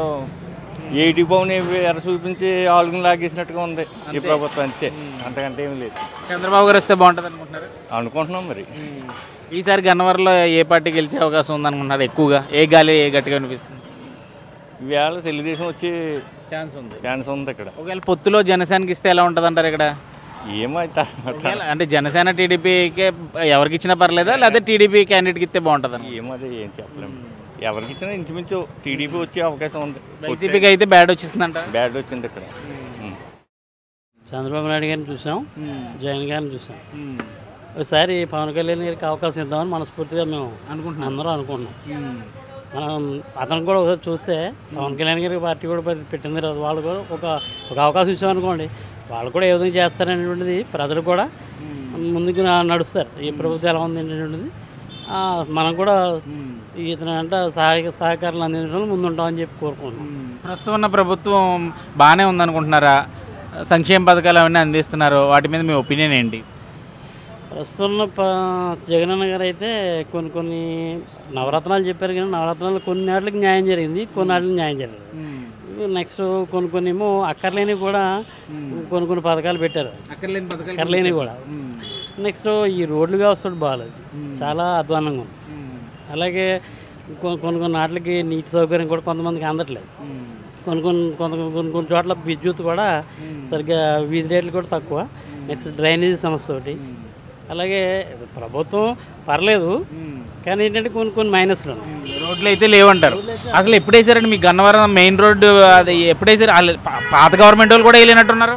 ఏటి పౌన్ ఎర చూపించి ఆలుగుని లాగేసినట్టుగా ఉంది ఈ ప్రభుత్వం అంతే అంతకంటే ఏం లేదు చంద్రబాబు గారు వస్తే బాగుంటుంది అనుకుంటున్నారు అనుకుంటున్నాం మరి ఈసారి గన్నవరంలో ఏ పార్టీ గెలిచే అవకాశం ఉందనుకుంటున్నారు ఎక్కువగా ఏ గాలి ఏ గట్టిగా అనిపిస్తుంది ఈవేళ తెలుగుదేశం వచ్చి ఛాన్స్ ఉంది ఛాన్స్ ఉంది ఇక్కడ ఒకవేళ పొత్తులో జనసేనకి ఇస్తే ఎలా ఉంటుంది అంటారు ఇక్కడ ఏమైతే ఒకవేళ అంటే జనసేన టీడీపీకే ఎవరికి ఇచ్చినా పర్లేదా లేదా టీడీపీ క్యాండిడేట్కి ఇస్తే బాగుంటుంది ఏమది ఏం చెప్పలేము ఎవరికి ఇచ్చినా ఇంచుమించు టీడీపీ వచ్చే అవకాశం ఉంది వైసీపీకి అయితే బ్యాడ్ వచ్చేస్తుందంట బ్యాడ్ వచ్చింది ఇక్కడ ఉం. చంద్రబాబు నాయుడు గారిని చూసాం జగన్ గారిని చూసాం ఒకసారి పవన్ కళ్యాణ్ గారికి అవకాశం ఇద్దామని మనస్ఫూర్తిగా మేము అనుకుంటున్నాం అందరూ అనుకుంటున్నాం మనం అతను కూడా ఒకసారి చూస్తే పవన్ కళ్యాణ్ గారికి పార్టీ కూడా పె- పెట్టిన తర్వాత వాళ్ళు కూడా ఒక ఒక అవకాశం ఇచ్చామనుకోండి వాళ్ళు కూడా ఏ విధంగా చేస్తారనేటువంటిది ప్రజలు కూడా ముందుకు నా- నడుస్తారు ఈ ప్రభుత్వం ఎలా ఉంది అనేటువంటిది ఆ, మనం కూడా ఇతను అంటే సహాయ సహకారాలు అందించడంలో ముందుంటామని చెప్పి కోరుకుంటున్నాం ప్రస్తుతం ఉన్న ప్రభుత్వం బాగానే ఉందనుకుంటున్నారా సంక్షేమ పథకాలు అవన్నీ అందిస్తున్నారు వాటి మీద మీ ఒపీనియన్ ఏంటి ప్రస్తుతం ఉన్న ప- జగనన్న గారు అయితే కొన్ని కొన్ని నవరత్నాలు చెప్పారు కానీ నవరత్నాలు కొన్ని వాటికి న్యాయం జరిగింది కొన్ని వాటికి న్యాయం జరగలేదు నెక్స్ట్ కొన్ని కొన్ని ఏమో అక్కర్లేనివి కూడా కొన్ని కొన్ని పథకాలు పెట్టారు అక్కర్లేని పథకాలు అక్కర్లేనివి కూడా నెక్స్ట్ ఈ రోడ్ల వ్యవస్థ కూడా బాగాలేదు చాలా అధ్వానంగా ఉంది అలాగే కొ- కొన్ని కొన్ని వాటికి నీటి సౌకర్యం కూడా కొంతమందికి అందట్లేదు కొన్ని కొన్ని కొంత కొన్ని కొన్ని చోట్ల విద్యుత్ కూడా సరిగ్గా వీధి రేట్లు కూడా తక్కువ నెక్స్ట్ డ్రైనేజీ సమస్య ఒకటి అలాగే ప్రభుత్వం పర్లేదు కానీ ఏంటంటే కొన్ని కొన్ని మైనస్లు ఉన్నాయి రోడ్లు అయితే లేవంటారు అసలు ఎప్పుడు వేసారండి మీ గన్నవరం మెయిన్ రోడ్డు అది ఎప్పుడు వేసారు వాళ్ళు పా- పాత గవర్నమెంట్ వాళ్ళు కూడా వెళ్ళినట్టున్నారు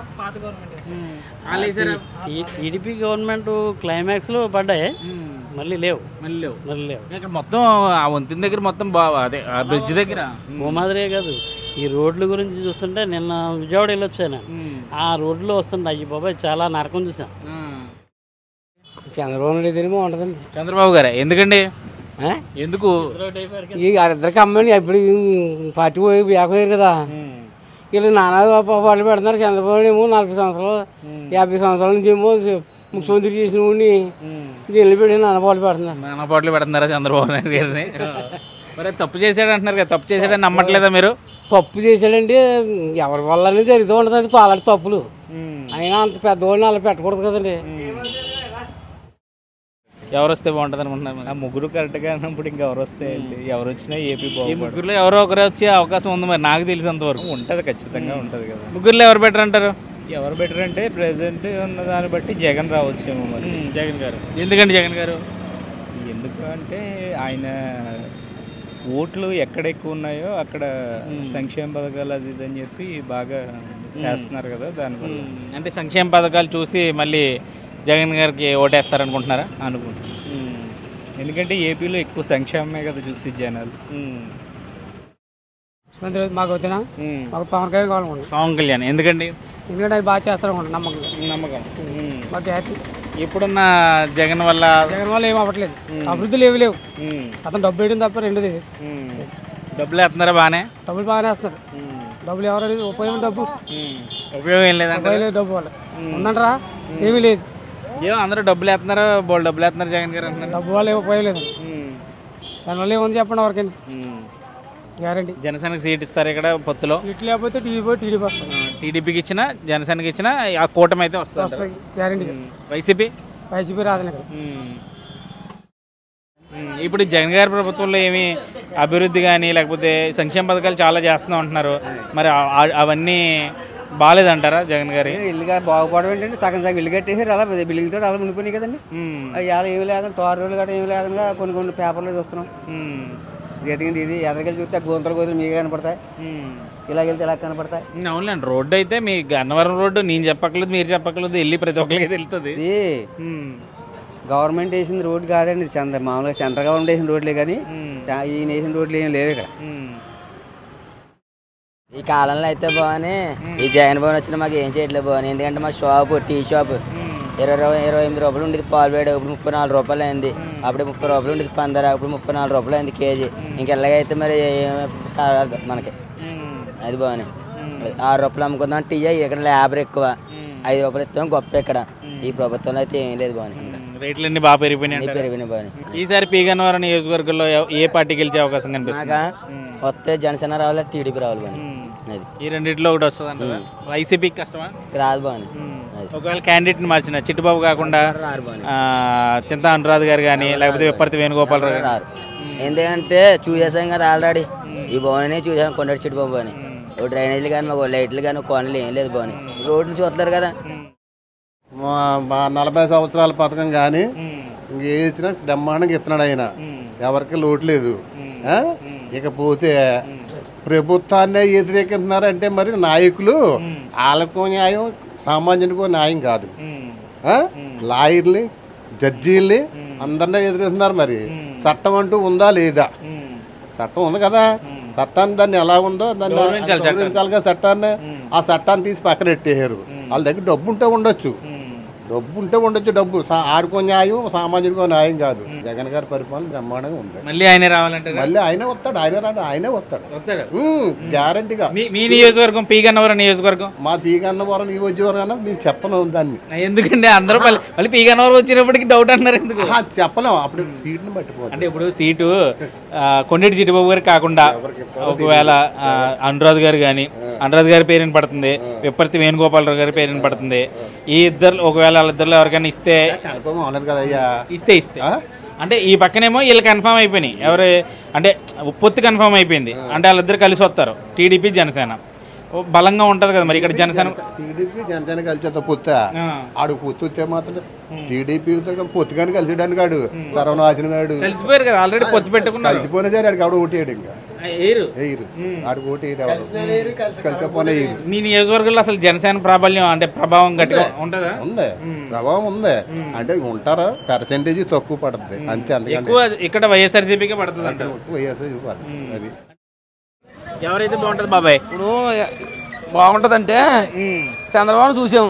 వాళ్ళు వేసారా? టీ- టీడీపీ గవర్నమెంట్ క్లైమాక్స్లో పడ్డాయి మళ్ళీ లేవు మళ్ళీ లేవు మళ్ళీ లేవు ఇక్కడ మొత్తం ఆ వంతెన దగ్గర మొత్తం బా అదే ఆ బ్రిడ్జ్ దగ్గర ఓ మాదిరే కాదు ఈ రోడ్ల గురించి చూస్తుంటే నిన్న విజయవాడ వెళ్ళొచ్చాను ఆ రోడ్లో వస్తుంటే అయ్యి బాబాయ్ చాలా నరకం చూసాం చంద్రబాబు నాయుడు ఏదైనా బాగుంటుందండి చంద్రబాబు గారే ఎందుకండి ఎందుకు ఈ ఇద్దరికి అమ్మని ఎప్పుడు పార్టీ పోయి వేకపోయారు కదా వీళ్ళు నానా పాటలు పెడుతున్నారు చంద్రబాబు నాయుడు ఏమో నలభై సంవత్సరాలు యాభై సంవత్సరాల నుంచి ఏమో ముఖ్యమంత్రి చేసిన వాడిని జైలు పెట్టి నాన్న పాటలు పెడుతున్నారు నాన్న పాటలు పెడుతున్నారా చంద్రబాబు నాయుడు గారిని మరి తప్పు చేశాడు అంటున్నారు కదా తప్పు చేశాడని నమ్మట్లేదా మీరు తప్పు చేశాడంటే ఎవరి వల్లనే జరుగుతూ ఉంటుందండి అలాంటి తప్పులు అయినా అంత పెద్దవాడిని అలా పెట్టకూడదు కదండి ఎవరు వస్తే బాగుంటుంది అనుకుంటున్నారు మరి? ఆ ముగ్గురు కరెక్ట్గా అన్నప్పుడు ఇంకా ఎవరు వస్తే ఎవరు వచ్చినా ఏపీ ఈ బాగుపడు ముగ్గురులో ఎవరో ఒకరే వచ్చే అవకాశం ఉంది మరి నాకు తెలిసినంత వరకు ఉంటుంది ఖచ్చితంగా ఉంటుంది కదా ముగ్గురులో ఎవరు బెటర్ అంటారు ఎవరు బెటర్ అంటే ప్రెసెంట్ ఉన్న దాన్ని బట్టి జగన్ రావచ్చేమో మరి జగన్ గారు ఎందుకండి జగన్ గారు ఎందుకు అంటే ఆయన ఓట్లు ఎక్కడ ఎక్కువ ఉన్నాయో అక్కడ సంక్షేమ పథకాలు అది ఇది అని చెప్పి బాగా చేస్తున్నారు కదా దానివల్ల అంటే సంక్షేమ పథకాలు చూసి మళ్ళీ జగన్ గారికి ఓటేస్తారు అనుకుంటున్నారా అనుకుంటున్నాను ఎందుకంటే ఏపీలో ఎక్కువ సంక్షేమమే కదా చూసి జనాలు ముఖ్యమంత్రి మాకు వద్దునా మాకు పవన్ కళ్యాణ్ కావాలనుకుంటున్నాం పవన్ కళ్యాణ్ ఎందుకండి ఎందుకంటే అది బాగా చేస్తారు అనుకుంటున్నాం నమ్మకం నమ్మకం మాకు హ్యాపీ ఇప్పుడున్న జగన్ వల్ల జగన్ వల్ల ఏం అవ్వట్లేదు అభివృద్ధులు ఏవి లేవు అతను డబ్బు వేయడం తప్ప రెండోది డబ్బులు వేస్తున్నారా బాగానే డబ్బులు బాగానే వేస్తున్నాడు డబ్బులు ఎవరైనా ఉపయోగం డబ్బు ఉపయోగం ఏం లేదంటే ఉపయోగం లేదు డబ్బు వల్ల ఉందంటారా ఏమీ లేదు ఏమో అందరూ డబ్బులు వేస్తున్నారు బోల్ డబ్బులు వేస్తున్నారు జగన్ గారు అంటున్నారు డబ్బు వల్ల ఏం ఉపయోగం లేదు దానివల్ల ఏముంది చెప్పండి ఎవరికైనా గ్యారంటీ జనసేనకి సీట్ ఇస్తారు ఇక్కడ పొత్తులో ఇటు లేకపోతే టీడీపీ టీడీపీ వస్తుంది టీడీపీకి ఇచ్చిన జనసేనకి ఇచ్చిన ఆ కూటమి అయితే వస్తుంది వస్తుంది గ్యారంటీ వైసీపీ వైసీపీ రాదని ఇక్కడ ఉమ్, ఇప్పుడు జగన్ గారి ప్రభుత్వంలో ఏమి అభివృద్ధి కానీ లేకపోతే సంక్షేమ పథకాలు చాలా చేస్తున్నాం అంటున్నారు మరి ఆ- ఆ- అవన్నీ బాగాలేదంటారా జగన్ గారి ఇల్లు కా- బాగుపడడం ఏంటంటే సగం సగం ఇల్లు కట్టేసారు అలా బిల్లులతో అలా మునిపోయినాయి కదండి అవి అలా ఏమి లేకుండా తోర రోజులు గట్రా ఏమి లేకుండా కొన్ని కొన్ని పేపర్లు చూస్తున్నాం జరిగింది ఇది ఎదరికెళ్ళి చూస్తే గోంతలు గోతులు మీకు కనపడతాయి ఇలా వెళ్తే ఇలా కనపడతాయి ఉమ్, అవునులేండి రోడ్డు అయితే మీ గన్నవరం రోడ్డు నేను చెప్పక్కర్లేదు మీరు చెప్పక్కర్లేదు వెళ్ళి ప్రతి ఒక్కరికి తెలుస్తుంది ఇది గవర్నమెంట్ వేసిన రోడ్డు కాదండి ఇది చంద్ర మామూలుగా సెంట్రల్ గవర్నమెంట్ వేసిన రోడ్లే కానీ చా- ఈయన వేసిన రోడ్లు ఏం లేవు ఇక్కడ ఈ కాలంలో అయితే బాగానే ఈ జగన్ భవన్ వచ్చిన మాకు ఏం చేయట్లేదు బాగుంది ఎందుకంటే మా షాప్ టీ షాప్ ఇరవై ఇరవై ఎనిమిది రూపాయలు ఉండేది పాలు వేడి ఇప్పుడు ముప్పై నాలుగు రూపాయలు అయింది అప్పుడు ముప్పై రూపాయలు ఉండేది పందర ఇప్పుడు ముప్పై నాలుగు రూపాయలు అయింది కేజీ ఇంకెలాగైతే మరి ఏం కాదు మనకి అది బాగున్నాయి ఆరు రూపాయలు అమ్ముకుందాం టీ ఇక్కడ లేబర్ ఎక్కువ ఐదు రూపాయలు ఇస్తాం గొప్ప ఇక్కడ ఈ ప్రభుత్వంలో అయితే ఏం లేదు బాగున్నాయి రేట్లన్నీ బాగా పెరిగిపోయినాయి అన్ని అంటారా? పెరిగినాయి బాగున్నాయి ఈసారి పీ గన్నవరం నియోజకవర్గంలో ఎవ- ఏ పార్టీ గెలిచే అవకాశం కనిపిస్తుంది నాగా వస్తే జనసేన రావాలి టీడీపీ రావాలి బాగుంది అది ఈ రెండిట్లో ఒకటి వస్తుంది అంటారా వైసీపీకి కష్టమా రాదు బాగుంది ఒకవేళ క్యాండిడేట్ని మార్చిన చిట్టుబాబు కాకుండా ఆ, చింతా అనురాధ్ గారు కానీ లేకపోతే విప్పర్తి వేణుగోపాలరావు గారు రారు ఎందుకంటే చూసేసాం కదా ఆల్రెడీ ఈ భవనే చూసాం కొండటి చెట్టు బాబు అని ఓ డ్రైనేజీలు కానీ మాకు లైట్లు కానీ కోనలు ఏం లేదు బాగుని రోడ్లు చూస్తారు కదా మా మా నలభై సంవత్సరాల పథకం కానీ ఇంకే ఇచ్చినా బ్రహ్మాండంగా ఇస్తున్నాడు ఆయన ఎవరికి లోటు లేదు ఆ? ఇకపోతే ప్రభుత్వాన్నే వ్యతిరేకిస్తున్నారంటే మరి నాయకులు వాళ్ళకు న్యాయం సామాన్యునికో న్యాయం కాదు ఆ? లాయర్ని జడ్జీల్ని అందరినీ ఎదురుస్తున్నారు మరి చట్టం అంటూ ఉందా లేదా చట్టం ఉంది కదా చట్టాన్ని దాన్ని ఎలా ఉందో దాన్ని గౌరవించాలి చట్టాన్ని. గౌరవించాలి కదా చట్టాన్ని ఆ చట్టాన్ని తీసి పక్కన పెట్టేశారు వాళ్ళ దగ్గర డబ్బు ఉంటే ఉండొచ్చు డబ్బు ఉంటే ఉండొచ్చు డబ్బు సా- ఆడుకో న్యాయం సామాజికో న్యాయం కాదు జగన్ గారి పరిపాలన బ్రహ్మాండంగా ఉంది మళ్ళీ ఆయనే రావాలంటే మళ్ళీ ఆయనే వస్తాడు ఆయనే రాడు ఆయనే వస్తాడు వస్తాడు గ్యారంటీగా మీ మీ నియోజకవర్గం పీ గన్నవరం నియోజకవర్గం మా పీగన్నవరం నియోజకవర్గం మేము చెప్పను దాన్ని ఎందుకంటే అందరూ మళ్ళీ మళ్ళీ పీ గన్నవరం వచ్చినప్పటికి డౌట్ అన్నారు ఎందుకు చెప్పలేం అప్పుడు సీట్ని పట్టిపోతుంది అంటే ఇప్పుడు సీటు ఆ, కొండేటి చిట్టుబాబు గారికి కాకుండా ఒకవేళ ఆ, అనురాధ్ గారు కానీ అనురాధ్ గారి పేరుని పడుతుంది విప్పర్తి వేణుగోపాలరావు గారి పేరుని పడుతుంది ఈ ఇద్దరు ఒకవేళ వాళ్ళిద్దరిలో ఎవరికైనా ఇస్తే కన్ఫర్మ్ అవ్వలేదు కదా అయ్యా ఇస్తే ఇస్తే అంటే ఈ పక్కనేమో వీళ్ళు కన్ఫర్మ్ అయిపోయినాయి ఎవరు అంటే పొత్తు కన్ఫర్మ్ అయిపోయింది అంటే వాళ్ళిద్దరు కలిసి వస్తారు టీడీపీ జనసేన ఓ బలంగా ఉంటది కదా మరి ఇక్కడ జనసేన టీడీపీ జనసేన కలిసేతో పొత్త ఆడు పొత్తు వస్తే మాత్రం టీడీపీతో పొత్తు కానీ కలిసేయడానికి ఆడు సర్వనాశనం గాడు కలిసిపోయారు కదా ఆల్రెడీ పొత్తు పెట్టుకున్నారు కలిసిపోయినా సరే ఆడికి ఆవిడ ఓటేయడు ఇంకా ఏరు వేయరు ఆడికి ఓటేయరు ఎవరు కలిసిపోయినా వేయరు మీ నియోజకవర్గంలో అసలు జనసేన ప్రాబల్యం అంటే ప్రభావం గట్టిగా ఉంటుందా ఉంది ప్రభావం ఉంది అంటే ఉంటారా పర్సెంటేజ్ తక్కువ పడుతుంది అంతే అందుకని ఎక్కువ ఇక్కడ వైఎస్ఆర్సీపీకే పడుతుంది అంటారు ఎక్కువ వైఎస్ఆర్ పడుతుంది. అది ఎవరైతే బాగుంటుంది బాబాయ్ ఇప్పుడు బాగుంటుందంటే చంద్రబాబు చూసాం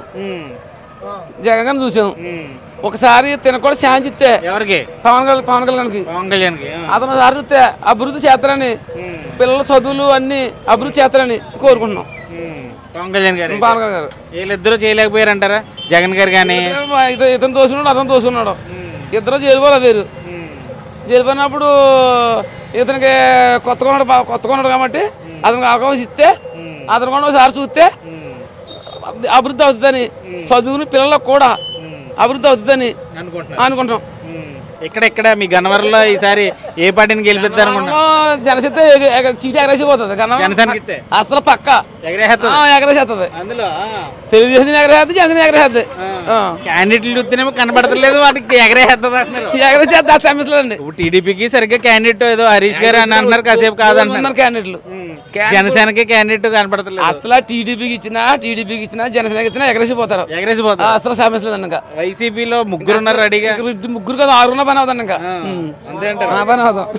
జగన్ గారిని చూసాం ఒకసారి తినకూడ ఛాన్స్ ఇస్తే ఎవరికి పవన్ కళ్యాణ్ పవన్ కళ్యాణ్కి పవన్ కళ్యాణ్కి అతను సారి చూస్తే అభివృద్ధి చేస్తారని పిల్లల చదువులు అన్ని అభివృద్ధి చేస్తారని కోరుకుంటున్నాం పవన్ కళ్యాణ్ గారు పవన్ కళ్యాణ్ గారు వీళ్ళిద్దరూ చేయలేకపోయారంటారా జగన్ గారు కానీ ఇత- ఇతను తోసుకున్నాడు అతను తోసుకున్నాడు ఇద్దరు జైలుపోలే వేరు జైలుపోయినప్పుడు ఇతనికి కొత్తగా ఉన్నాడు బా- కొత్తగా ఉన్నాడు కాబట్టి అతనికి అవకాశం ఇస్తే అతను కూడా ఒకసారి చూస్తే అభివృద్ధి అవుతుందని చదువుని పిల్లలకు కూడా అభివృద్ధి అవుతుందని అనుకుంటాం ఇక్కడ ఇక్కడ మీ గన్నవరంలో ఈసారి ఏ పార్టీని గెలిపిద్దాం అనుకుంటున్నారు జనసేన సీట్ ఎగరేసిపోతుంది జనసేనకి ఇస్తే? అసలు పక్క ఎగరేస్తుంది? ఎగరేసేస్తుంది అందులో తెలుగుదేశం ఎగరేస్తుంది జనసేన ఎగరేస్తుంది క్యాండిడేట్లు చూస్తేనేమో కనబడతలేదు వాటికి ఎగరేస్తుంది అంటున్నారు ఎగరేసేద్దా సమస్యలండి ఇప్పుడు టీడీపీకి సరిగ్గా క్యాండిడేట్ ఏదో హరీష్ గారు అని అంటున్నారు కాసేపు కాదంటున్నారు క్యాండిడేట్లు జనసేనకి క్యాండిడేట్ కనపడతలేదు అసలు టీడీపీకి ఇచ్చినా టీడీపీకి ఇచ్చినా జనసేనకి ఇచ్చినా ఎగరేసిపోతారు ఎగరేసిపోతారు. ఆ, అసలు సమస్య లేదు ఇంకా వైసీపీలో ముగ్గురు ఉన్నారు రెడీగా ముగ్గురు కదా ఆరుగున్న పని అవుతాను ఇంకా అంతే అంటారా? ఆ, పని అవుతాం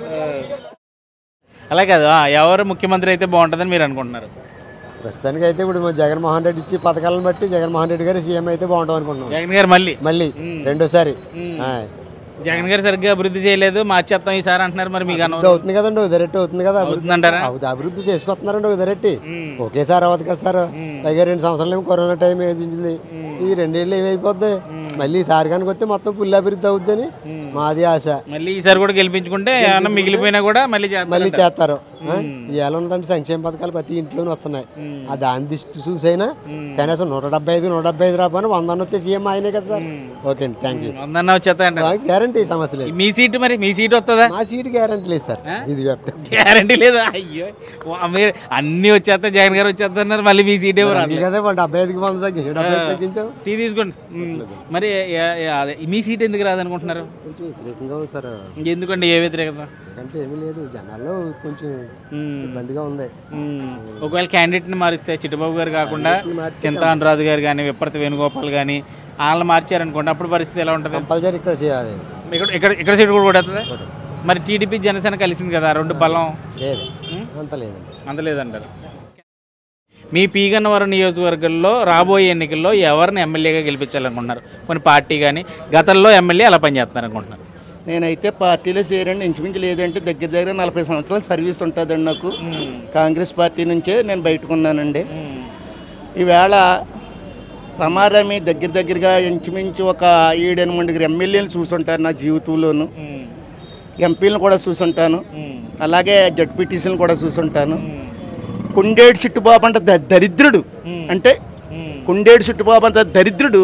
అలా కాదు ఆ, ఎవరు ముఖ్యమంత్రి అయితే బాగుంటుందని మీరు అనుకుంటున్నారు ప్రస్తుతానికి అయితే ఇప్పుడు మన జగన్మోహన్ రెడ్డి ఇచ్చి పథకాలను బట్టి జగన్మోహన్ రెడ్డి గారు సీఎం అయితే బాగుంటాం అనుకుంటున్నాం జగన్ గారు మళ్ళీ మళ్ళీ రెండోసారి ఆ. జగన్ గారు సరిగ్గా అభివృద్ధి చేయలేదు మార్చేస్తాం ఈసారి అంటున్నారు మరి మీకు అభివృద్ధి అవుతుంది కదండి ఒక దరెట్టి అవుతుంది కదా అభివృద్ధి అవుతుందంటారా? అవుతుంది అభివృద్ధి చేసుకొస్తున్నారండి ఒక దరెట్టి ఒకేసారి అవ్వదు కదా సార్ పైగా రెండు సంవత్సరాలు ఏమో కరోనా టైం ఏమించింది ఈ రెండేళ్ళు ఏమైపోద్ది మళ్ళీ ఈసారి కనుక వస్తే మొత్తం ఫుల్ అభివృద్ధి అవుద్దని మాది ఆశ మళ్ళీ ఈసారి కూడా గెలిపించుకుంటే ఏమన్నా మిగిలిపోయినా కూడా మళ్ళీ చేస్తారు మళ్ళీ అంటారు. చేస్తారు ఆ? ఇవాళ ఉన్నదంటే సంక్షేమ పథకాలు ప్రతి ఇంట్లోనే వస్తున్నాయి ఆ దాని దిష్టి చూసైనా కనీసం నూట డెబ్బై ఐదు నూట డెబ్బై ఐదు రాబోని వంద వస్తే సీఎం ఆయనే కదా సార్ ఓకే అండి థ్యాంక్ యూ వందన్న వచ్చేస్తాయంట గ్యారంటీ సమస్య లేదు మీ సీట్ మరి మీ సీట్ వస్తుందా మా సీట్ గ్యారంటీ లేదు సార్ ఇది గ్యారంటీ లేదా అయ్యో వా, మీరు అన్ని వచ్చేస్తా జగన్ గారు వచ్చేస్తున్నారు మళ్ళీ మీ సీట్ ఎవరు అందుకే కదా వాళ్ళు డెబ్బై ఐదుకి వంద తగ్గి డెబ్బై ఐదు తగ్గించాం టీ తీసుకోండి ఉమ్. మరి ఏ- ఏ- అదే, మీ సీట్ ఎందుకు రాదనుకుంటున్నారు కొంచెం వ్యతిరేకంగా ఉంది సార్ ఎందుకండి ఏ వ్యతిరేకత ఎందుకంటే ఏమీ లేదు జనాల్లో కొంచెం ఇబ్బందిగా ఉంది ఒకవేళ క్యాండిడేట్ ని మారిస్తే చిట్టుబాబు గారు కాకుండా చింత అనురాధ్ గారు కానీ విప్పర్తి వేణుగోపాల్ కానీ వాళ్ళని మార్చారనుకోండి అప్పుడు పరిస్థితి ఎలా ఉంటుంది కంపల్సరీ ఇక్కడ చేయాలి ఇక్కడ ఇక్కడ ఇక్కడ సీట్ కూడా కొడుతుంది మరి టీడీపీ జనసేన కలిసింది కదా రెండు బలం లేదు అంత లేదండి అంత లేదంటారు మీ పీ గన్నవరం నియోజకవర్గంలో రాబోయే ఎన్నికల్లో ఎవరిని ఎమ్మెల్యేగా గెలిపించాలనుకుంటున్నారు కొన్ని పార్టీ కానీ గతంలో ఎమ్మెల్యే అలా పనిచేస్తున్నారు అనుకుంటున్నారు నేనైతే పార్టీలో చేరండి ఇంచుమించు లేదంటే దగ్గర దగ్గర నలభై సంవత్సరాల సర్వీస్ ఉంటుందండి నాకు కాంగ్రెస్ పార్టీ నుంచే నేను బయటకున్నానండి ఈవేళ రమారమి దగ్గర దగ్గరగా ఇంచుమించు ఒక ఏడెనిమిది ఎమ్మెల్యేలు చూసుంటారు నా జీవితంలోను ఎంపీలను కూడా చూసుంటాను అలాగే జడ్పీటీసీలను కూడా చూసుంటాను కుండేడు చిట్టుబాబు అంటే ద- దరిద్రుడు అంటే కుండేడు చిట్టుబాబు అంటే దరిద్రుడు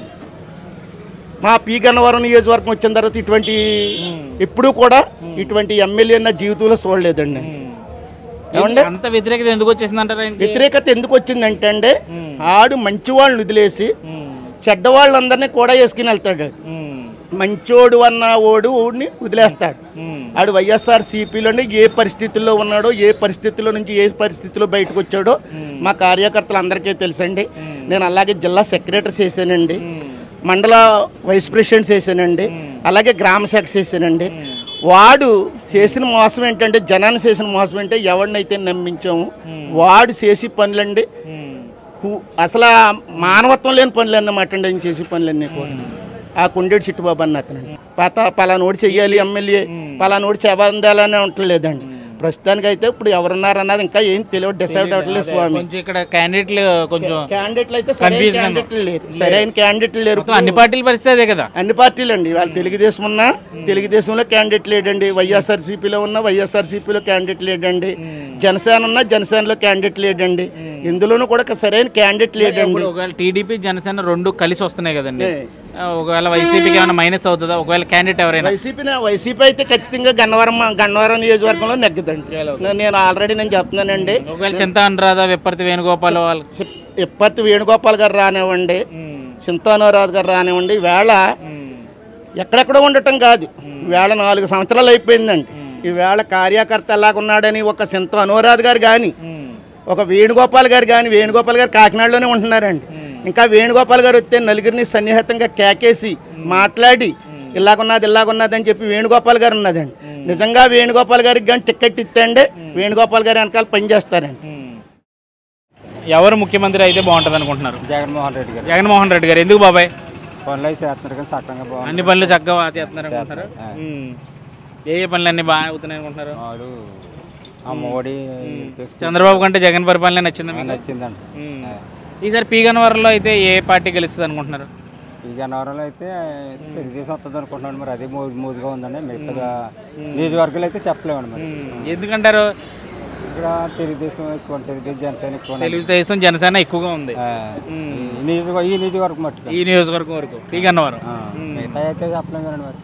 మా పీ గన్నవరం నియోజకవర్గం వచ్చిన తర్వాత ఇటువంటి ఎప్పుడూ కూడా ఇటువంటి ఎమ్మెల్యే నా జీవితంలో చూడలేదండి ఏమండి అంత వ్యతిరేకత ఎందుకు వచ్చేసింది అంటారా వ్యతిరేకత ఎందుకు వచ్చిందంటే అండి ఆడు మంచి వాళ్ళని వదిలేసి చెడ్డవాళ్ళందరినీ కూడా వేసుకుని వెళ్తాడు మంచోడు అన్న ఓడు ఊడిని వదిలేస్తాడు ఆడు వైఎస్ఆర్ సిపిలోని ఏ పరిస్థితుల్లో ఉన్నాడో ఏ పరిస్థితుల్లో నుంచి ఏ పరిస్థితిలో బయటకు వచ్చాడో మా కార్యకర్తలు అందరికీ తెలుసండి నేను అలాగే జిల్లా సెక్రటరీ చేశానండి మండల వైస్ ప్రెసిడెంట్ చేశానండి అలాగే గ్రామ శాఖ చేశానండి వాడు చేసిన మోసం ఏంటంటే జనాన్ని చేసిన మోసం అంటే ఎవరినైతే నమ్మించాము వాడు చేసి పనులండి కు- అసలు ఆ మానవత్వం లేని పనులు అన్నమాట అండి ఆయన చేసే పనులన్నీ కూడా ఆ కుండేడు చిట్టుబాబు అన్న అతనండి పాత పలానోడు చెయ్యాలి ఎమ్మెల్యే పలానోడు చెవందాలనే ఉండలేదండి ప్రస్తుతానికి అయితే ఇప్పుడు ఎవరున్నారన్నది ఇంకా ఏం తెలియదు డిసైడ్ అవ్వట్లేదు స్వామి కొంచెం ఇక్కడ క్యాండిడేట్లు కొంచెం క్యాండిడేట్లు అయితే సరైన Confusion ఉంది. క్యాండిడేట్లు లేరు సరైన క్యాండిడేట్లు లేరు మొత్తం అన్ని పార్టీల పరిస్థితి అదే కదా అన్ని పార్టీలు అండి వాళ్ళు తెలుగుదేశం ఉన్నా తెలుగుదేశంలో క్యాండిడేట్ లేడండి వైఎస్ఆర్సీపీలో ఉన్న వైఎస్ఆర్సీపీలో క్యాండిడేట్ లేడండి జనసేన ఉన్న జనసేనలో క్యాండిడేట్ లేడండి ఇందులోనూ కూడా సరైన క్యాండిడేట్ లేడండి ఇప్పుడు ఒకవేళ టీడీపీ జనసేన రెండు కలిసి వస్తున్నాయి కదండి ఆ, ఒకవేళ వైసీపీకి ఏమైనా మైనస్ అవుతుందా ఒకవేళ క్యాండిడేట్ ఎవరైనా వైసీపీ వైసీపీ అయితే ఖచ్చితంగా గన్నవరం గన్నవరం నియోజకవర్గంలో నెగ్గుదండి నేను ఆల్రెడీ నేను చెప్తున్నానండి ఒకవేళ చింత అనురాధ విప్పర్తి వేణుగోపాల్ వాళ్ళు ఇప్పటి వేణుగోపాల్ గారు రానివ్వండి చింతానురాధ్ గారు రానివ్వండి వేళ ఎక్కడెక్కడ ఉండటం కాదు వేళ నాలుగు సంవత్సరాలు అయిపోయిందండి ఈవేళ కార్యకర్త ఎలాగున్నాడని ఒక సింత అనురాధ్ గారు కానీ ఒక వేణుగోపాల్ గారు కానీ వేణుగోపాల్ గారు కాకినాడలోనే ఉంటున్నారండి ఇంకా వేణుగోపాల్ గారు వస్తే నలుగురిని సన్నిహితంగా కేకేసి మాట్లాడి ఇలాగున్నది ఇలాగున్నది అని చెప్పి వేణుగోపాల్ గారు ఉన్నదండి నిజంగా వేణుగోపాల్ గారికి కానీ టికెట్ ఇస్తే వేణుగోపాల్ గారు వెనకాల పనిచేస్తారండి ఎవరు ముఖ్యమంత్రి అయితే బాగుంటుంది అనుకుంటున్నారు జగన్మోహన్ రెడ్డి గారు జగన్మోహన్ రెడ్డి గారు ఎందుకు బాబాయ్ పనులు అయితే చేస్తున్నారు కానీ సక్రంగా బాగుంది అన్ని పనులు చక్కగా చేస్తున్నారు అనుకుంటున్నారు ఉమ్. ఏ ఏ పనులు అన్ని బాగా అవుతున్నాయి అనుకుంటున్నారు ఆ మోడీ చంద్రబాబు కంటే జగన్ పరిపాలన నచ్చిందా మీకు? నచ్చిందండి ఉమ్. ఈసారి పీగనవరంలో అయితే ఏ పార్టీ గెలుస్తుంది అనుకుంటున్నారు ఈ గన్నవరంలో అయితే తెలుగుదేశం వస్తుంది అనుకుంటున్నాను మరి అదే మోజు మోజుగా ఉందండి మిగతా నియోజకవర్గాలు అయితే చెప్పలేమండి మరి ఎందుకంటారు ఇక్కడ తెలుగుదేశం ఎక్కువ తెలుగుదేశం జనసేన ఎక్కువ ఉందండి. తెలుగుదేశం జనసేన ఎక్కువగా ఉంది ఆ, ఈ నియోజక ఈ నియోజకవర్గం మట్టుకు ఈ నియోజకవర్గం వరకు పీగన్నవరం ఆ, మిగతా అయితే చెప్పలేం కదండి మరి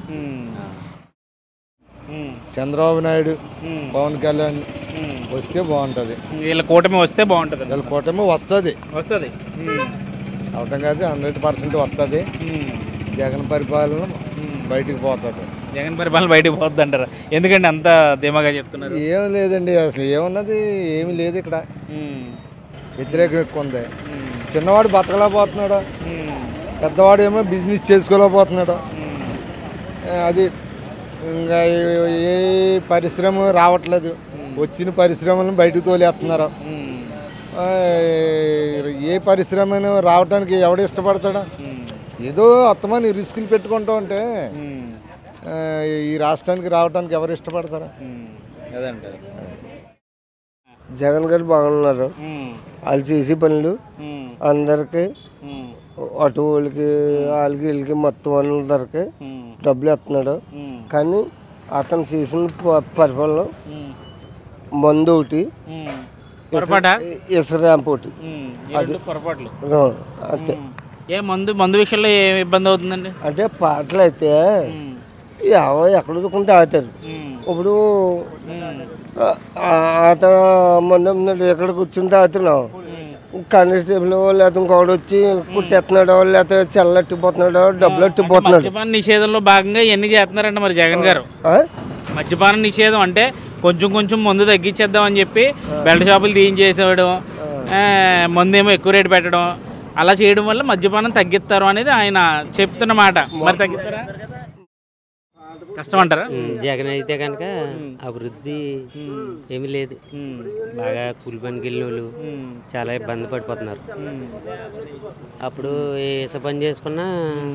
చంద్రబాబు నాయుడు పవన్ కళ్యాణ్ వస్తే బాగుంటుంది వీళ్ళ కూటమి వస్తే బాగుంటుంది వీళ్ళ కూటమి వస్తుంది వస్తుంది అవటం కాదు హండ్రెడ్ పర్సెంట్ వస్తుంది జగన్ పరిపాలన బయటికి పోతుంది జగన్ పరిపాలన బయటకు పోద్ది అంటారు ఎందుకంటే అంత ధీమాగా చెప్తున్నారు ఏం లేదండి అసలు ఏమున్నది ఏమి లేదు ఇక్కడ వ్యతిరేకం ఎక్కువ ఉంది చిన్నవాడు బతకలేకపోతున్నాడు పెద్దవాడు ఏమో బిజినెస్ చేసుకోలేకపోతున్నాడు ఆ, అది ఇంకా ఏ- ఏ పరిశ్రమ రావట్లేదు వచ్చిన పరిశ్రమలను బయటకు తోలేస్తున్నారు ఆ, ఏ పరిశ్రమను రావడానికి ఎవడు ఇష్టపడతాడా ఏదో అత్తమని రిస్కులు పెట్టుకుంటూ ఉంటే ఆ, ఈ రాష్ట్రానికి రావడానికి ఎవరు ఇష్టపడతారా అదంటారు జగన్ గారు బాగున్నారు వాళ్ళు చేసే పనులు అందరికి అటు వాళ్ళకి వాళ్ళకి వీళ్ళకి మొత్తం అందరికి డబ్బులు ఇస్తున్నాడు కానీ అతను చేసిన ప- పరిపాలన మందు ఒకటి పొరపాటా? ఇసుక ర్యాంప్ ఒకటి ఈ రెండు పొరపాట్లు ఆ, అంతే ఏ మందు మందు విషయంలో ఏ ఇబ్బంది అవుతుందండి అంటే పాటలు అయితే ఎవ ఎక్కడ దుక్కుంటే ఆగుతారు ఇప్పుడు ఆ- ఆ- అతను మంది ఉన్నాడు ఎక్కడ కూర్చుంటే తాగుతున్నాం కానిస్టేబుల్ లేకపోతే ఇంకోటి వచ్చి కుట్టేస్తున్నాడు లేకపోతే చెల్లెట్టిపోతున్నాడు డబ్బులు ఎట్టిపోతున్నాడు మద్యపాన నిషేధంలో భాగంగా ఇవన్నీ చేస్తున్నారంట మరి జగన్ గారు మద్యపాన నిషేధం అంటే కొంచెం కొంచెం మందు తగ్గించేద్దాం అని చెప్పి బెల్ట్ షాపులు తీయించేసేయడం ఆ, మందు ఏమో ఎక్కువ రేటు పెట్టడం అలా చేయడం వల్ల మద్యపానం తగ్గిస్తారు అనేది ఆయన చెప్తున్న మాట మరి తగ్గిస్తారా కష్టం అంటారా ఉమ్, జగన్ అయితే కనుక అభివృద్ధి ఏమీ లేదు బాగా కూలి పనికి వెళ్ళిన వాళ్ళు చాలా ఇబ్బంది పడిపోతున్నారు అప్పుడు ఏ ఇసుక పని చేసుకున్నా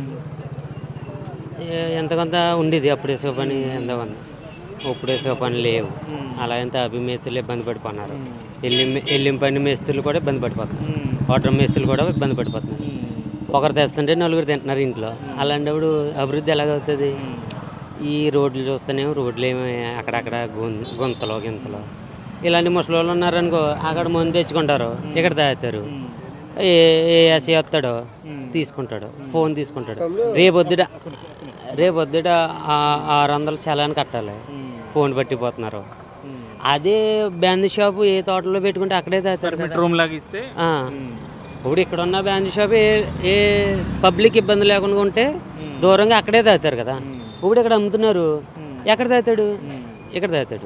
ఏ- ఎంత కొంత ఉండేది అప్పుడు ఇసుక పని ఎంత కొంత ఇప్పుడు ఇసుక పని లేవు అలా ఎంత అభిమేస్తులు ఇబ్బంది పడిపోతున్నారు ఎల్లి ఎల్లిం పని మేస్తులు కూడా ఇబ్బంది పడిపోతున్నారు వాటర్ మేస్తులు కూడా ఇబ్బంది పడిపోతున్నారు ఒకరు తెస్తుంటే నలుగురు తింటున్నారు ఇంట్లో అలాంటప్పుడు అభివృద్ధి ఎలాగవుతుంది ఈ రోడ్లు చూస్తేనేమో రోడ్లు ఏమి అక్కడక్కడ గుం- గుంతలు గింతలు ఇలాంటి ముసలి వాళ్ళు ఉన్నారనుకో అక్కడ మందు తెచ్చుకుంటారు ఇక్కడ తాగుతారు ఏ ఏ ఏసీ వస్తాడో తీసుకుంటాడు ఫోన్ తీసుకుంటాడు రేపొద్దుట రేపొద్దుట ఆ- ఆరు వందలు చలాని కట్టాలి ఫోన్ పట్టిపోతున్నారు అదే బ్యాండ్ షాపు ఏ తోటలో పెట్టుకుంటే అక్కడే తాగుతారు కదా. రూమ్ లాగా ఇస్తే ఆ. ఇప్పుడు ఇక్కడ ఉన్న బ్యాండ్ షాప్ ఏ ఏ పబ్లిక్ ఇబ్బంది లేకుండా ఉంటే దూరంగా అక్కడే తాగుతారు కదా ఇప్పుడు ఇక్కడ అమ్ముతున్నారు ఎక్కడ తాగుతాడు ఇక్కడ తాగుతాడు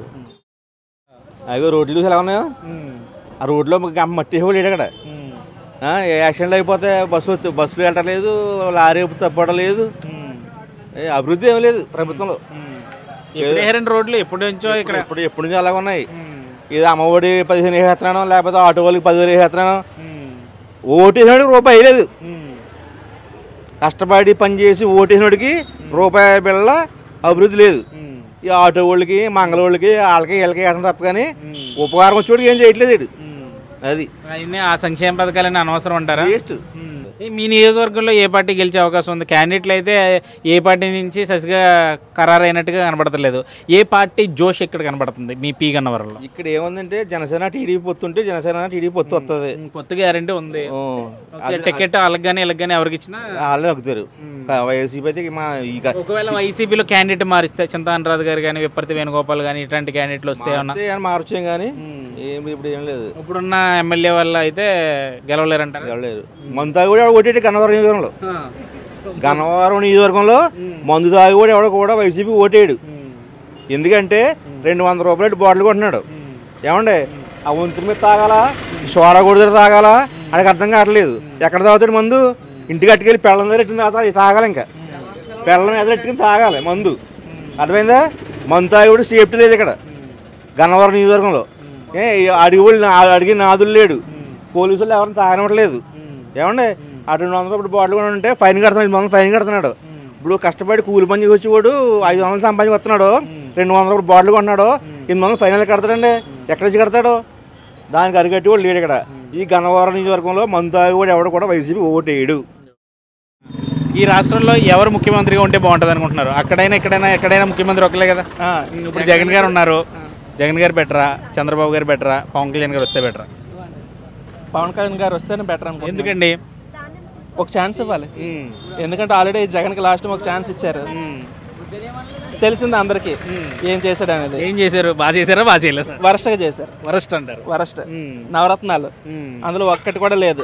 అయ్యో రోడ్లు చూసి ఎలా ఉన్నాయో ఆ రోడ్లో గమ్మ మట్టి కూడా లేడు అక్కడ ఆ, ఏ యాక్సిడెంట్లు అయిపోతే బస్సు వస్తే- బస్సులు వెళ్ళలేదు లారీ తప్పడం లేదు ఏ అభివృద్ధి ఏం లేదు ప్రభుత్వంలో ఎప్పుడు వేసారండి రోడ్లు ఎప్పుడు నుంచో ఇక్కడ ఇప్పుడు ఎప్పటి నుంచో అలాగ ఉన్నాయి ఇది అమ్మఒడి పదిహేను వేసేస్తున్నాను లేకపోతే ఆటో వాళ్ళకి పదివేలు వేసేస్తున్నాను ఓటు వేసినాడికి రూపాయి వేయలేదు కష్టపడి పని చేసి ఓటు వేసినోడికి రూపాయి బిళ్ళ అభివృద్ధి లేదు ఈ ఆటో వాళ్ళకి మంగళ వాళ్ళకి వాళ్ళకి వీళ్ళకి వేస్తాం తప్ప కానీ ఉపకారం వచ్చేవాడికి ఏం చేయట్లేదు వీడు. అది అవన్నీ ఆ సంక్షేమ పథకాలన్నీ అనవసరం అంటారా వేస్ట్ ఈ మీ నియోజకవర్గంలో ఏ పార్టీ గెలిచే అవకాశం ఉంది క్యాండిడేట్లు అయితే ఏ పార్టీ నుంచి ససిగా ఖరారైనట్టుగా కనబడతలేదు ఏ పార్టీ జోష్ ఇక్కడ కనబడుతుంది మీ పీ గన్నవరంలో ఇక్కడ ఏముందంటే జనసేన టీడీపీ పొత్తు ఉంటే జనసేన టీడీపీ పొత్తు వస్తుంది పొత్తు గ్యారంటీ ఉంది ఓకే, టికెట్ వాళ్ళకి కానీ వీళ్ళకి కానీ ఎవరికి ఇచ్చినా వాళ్ళే నొక్కుతారు వైసీపీ అయితే మా ఇక ఒకవేళ వైసీపీలో క్యాండిడేట్ మారిస్తే చింతానరాజు గారు కానీ విప్పర్తి వేణుగోపాల్ కానీ ఇట్లాంటి క్యాండిడేట్లు వస్తే ఏమన్నా మారితే ఏమన్నా మార్చాం కానీ ఏం ఇప్పుడు ఏం లేదు ఇప్పుడున్న ఎమ్మెల్యే వల్ల అయితే గెలవలేరంటారు గెలవలేరు మందు తాగి కూడా ఓటేటి గన్నవరం నియోజకవర్గంలో గన్నవరం నియోజకవర్గంలో మందు తాగి కూడా ఎవడో కూడా వైసీపీ ఓటేయడు ఎందుకంటే రెండు వందల రూపాయలు బాటిల్ కొంటున్నాడు ఏమండే ఆ వంతు మీద తాగాలా సోడా కొడుదర తాగాలా ఆయనకు అర్థం కావట్లేదు ఎక్కడ తాగుతాడు మందు ఇంటికి అట్టుకెళ్ళి పెళ్ళం దగ్గర ఎట్టిన తాగుతా తాగాలి ఇంకా పెళ్ళం ఎదురు ఎట్టుకుని తాగాలి మందు అర్థమైందా మందు తాగి కూడా సేఫ్టీ లేదు ఇక్కడ గన్నవరం నియోజకవర్గంలో ఏ ఈ అడిగి వాళ్ళు అడిగి నాదులు లేడు పోలీసులు ఎవరిని తాగనివ్వట్లేదు ఏమండి ఆ రెండు వందల రూపాయలు బాటిల్ కూడా ఉంటే ఫైన్ కడుతున్నాడు ఐదు వందలు ఫైన్ కడుతున్నాడు ఇప్పుడు కష్టపడి కూలి పని వచ్చి వాడు ఐదు వందలు సంపాదించి వస్తున్నాడు రెండు వందల రూపాయలు బాటిల్ కొన్నాడు ఎనిమిది వందలు ఫైనల్ కడతాడండి ఎక్కడ నుంచి కడతాడు దానికి అరిగట్టి కూడా లేడు ఇక్కడ ఈ గన్నవరం నియోజకవర్గంలో మందు తాగి కూడా ఎవడు కూడా వైసీపీ ఓటేయడు ఈ రాష్ట్రంలో ఎవరు ముఖ్యమంత్రిగా ఉంటే బాగుంటుంది అనుకుంటున్నారు అక్కడైనా ఎక్కడైనా ఎక్కడైనా ముఖ్యమంత్రి ఒకలే కదా ఇప్పుడు జగన్ గారు ఉన్నారు జగన్ గారు బెటరా చంద్రబాబు గారు బెటరా పవన్ కళ్యాణ్ గారు వస్తే బెటరా పవన్ కళ్యాణ్ గారు వస్తేనే బెటర్ అనుకో ఎందుకండి ఒక ఛాన్స్ ఇవ్వాలి ఎందుకంటే ఆల్రెడీ జగన్కి లాస్ట్ ఒక ఛాన్స్ ఇచ్చారు తెలిసింది అందరికి ఏం చేశాడు అనేది ఏం చేశారు బాగా చేశారా బాగా చేయలేదు వరస్ట్గా చేశారు వరస్ట్ అంటారు వరస్ట్ నవరత్నాలు అందులో ఒక్కటి కూడా లేదు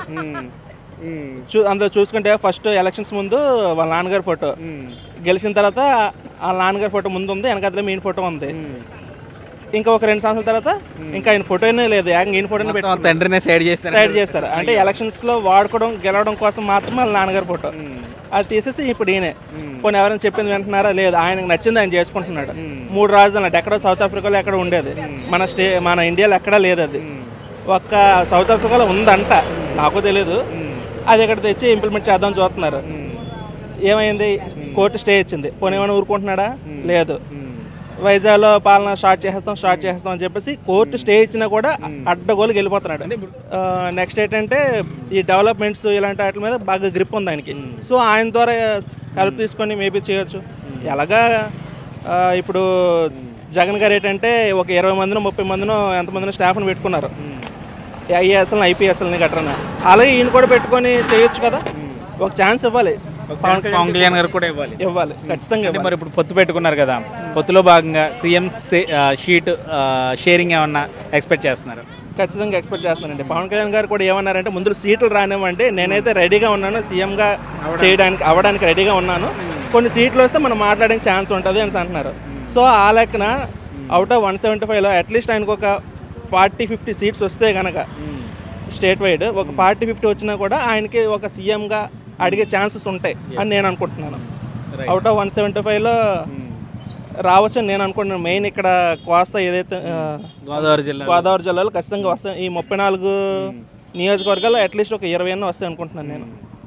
చూ అందులో చూసుకుంటే ఫస్ట్ ఎలక్షన్స్ ముందు వాళ్ళ నాన్నగారి ఫోటో గెలిచిన తర్వాత వాళ్ళ నాన్నగారి ఫోటో ముందు ఉంది వెనకాల మెయిన్ ఫోటో ఉంది ఇంకా ఒక రెండు సంవత్సరాల తర్వాత ఇంకా ఆయన ఫోటోనే లేదు ఏకంగా ఈయన ఫోటోనే పెట్టి తండ్రినే సైడ్ చేస్తారు సైడ్ చేస్తారు అంటే ఎలక్షన్స్ లో వాడుకోవడం గెలవడం కోసం మాత్రమే వాళ్ళ నాన్నగారి ఫోటో అది తీసేసి ఇప్పుడు ఈయనే పోనీ ఎవరైనా చెప్పింది వింటున్నారా లేదు ఆయనకు నచ్చింది ఆయన చేసుకుంటున్నాడు మూడు రాజధానులు అంటే ఎక్కడో సౌత్ ఆఫ్రికాలో ఎక్కడ ఉండేది మన స్టే మన ఇండియాలో ఎక్కడా లేదు అది ఒక్క సౌత్ ఆఫ్రికాలో ఉందంట నాకు తెలియదు అది ఇక్కడ తెచ్చి ఇంప్లిమెంట్ చేద్దాం చూస్తున్నారు ఏమైంది కోర్టు స్టే ఇచ్చింది పోనీ ఏమైనా ఊరుకుంటున్నాడా లేదు వైజాగ్లో పాలన స్టార్ట్ చేసేస్తాం స్టార్ట్ చేసేస్తాం అని చెప్పేసి కోర్టు స్టే ఇచ్చినా కూడా అడ్డగోలుకి వెళ్ళిపోతున్నాడు నెక్స్ట్ ఏంటంటే ఈ డెవలప్మెంట్స్ ఇలాంటి వాటి మీద బాగా గ్రిప్ ఉంది ఆయనకి సో ఆయన ద్వారా హెల్ప్ తీసుకొని మేబీ చేయొచ్చు ఎలాగా ఆ, ఇప్పుడు జగన్ గారు ఏంటంటే ఒక ఇరవై మందినో ముప్పై మందినో ఎంతమందినో స్టాఫ్ని పెట్టుకున్నారు ఐఏఎస్ఎల్ని ఐపీఎస్ఎల్ని గట్రన అలాగే ఈయన కూడా పెట్టుకొని చేయొచ్చు కదా ఒక ఛాన్స్ ఇవ్వాలి పవన్ కళ్యాణ్ గారు కూడా ఇవ్వాలి ఇవ్వాలి ఖచ్చితంగా అంటే మరి ఇప్పుడు పొత్తు పెట్టుకున్నారు కదా పొత్తులో భాగంగా సీఎం షీట్ షేరింగ్ ఏమన్నా ఎక్స్పెక్ట్ చేస్తున్నారు ఖచ్చితంగా ఎక్స్పెక్ట్ చేస్తానండి పవన్ కళ్యాణ్ గారు కూడా ఏమన్నారంటే ముందు సీట్లు రానివ్వండి నేనైతే రెడీగా ఉన్నాను సీఎంగా చేయడానికి అవ్వడానికి రెడీగా ఉన్నాను కొన్ని సీట్లు వస్తే మనం మాట్లాడడానికి ఛాన్స్ ఉంటుంది అని అంటున్నారు సో ఆ లెక్కన అవుట్ ఆఫ్ వన్ సెవెంటీ ఫైవ్లో అట్లీస్ట్ ఆయనకు ఒక ఫార్టీ ఫిఫ్టీ సీట్స్ వస్తే కనుక స్టేట్ వైడ్ ఒక ఫార్టీ ఫిఫ్టీ వచ్చినా కూడా ఆయనకి ఒక సీఎంగా అడిగే ఛాన్సెస్ ఉంటాయి అని నేను అనుకుంటున్నాను అవుట్ ఆఫ్ వన్ సెవెంటీ ఫైవ్లో రావచ్చని నేను అనుకుంటున్నాను మెయిన్ ఇక్కడ కోస్తా ఏదైతే ఆ, గోదావరి జిల్లా గోదావరి జిల్లాలో ఖచ్చితంగా వస్తాయి ఈ ముప్పై నాలుగు నియోజకవర్గాల్లో అట్లీస్ట్ ఒక ఇరవై అన్న వస్తాయి అనుకుంటున్నాను నేను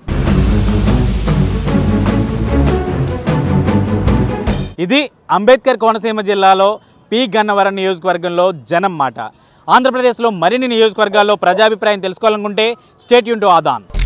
ఇది అంబేద్కర్ కోనసీమ జిల్లాలో పి గన్నవరం నియోజకవర్గంలో జనం మాట ఆంధ్రప్రదేశ్లో మరిన్ని నియోజకవర్గాల్లో ప్రజాభిప్రాయం తెలుసుకోవాలనుకుంటే స్టేట్ యూన్ టు ఆదాన్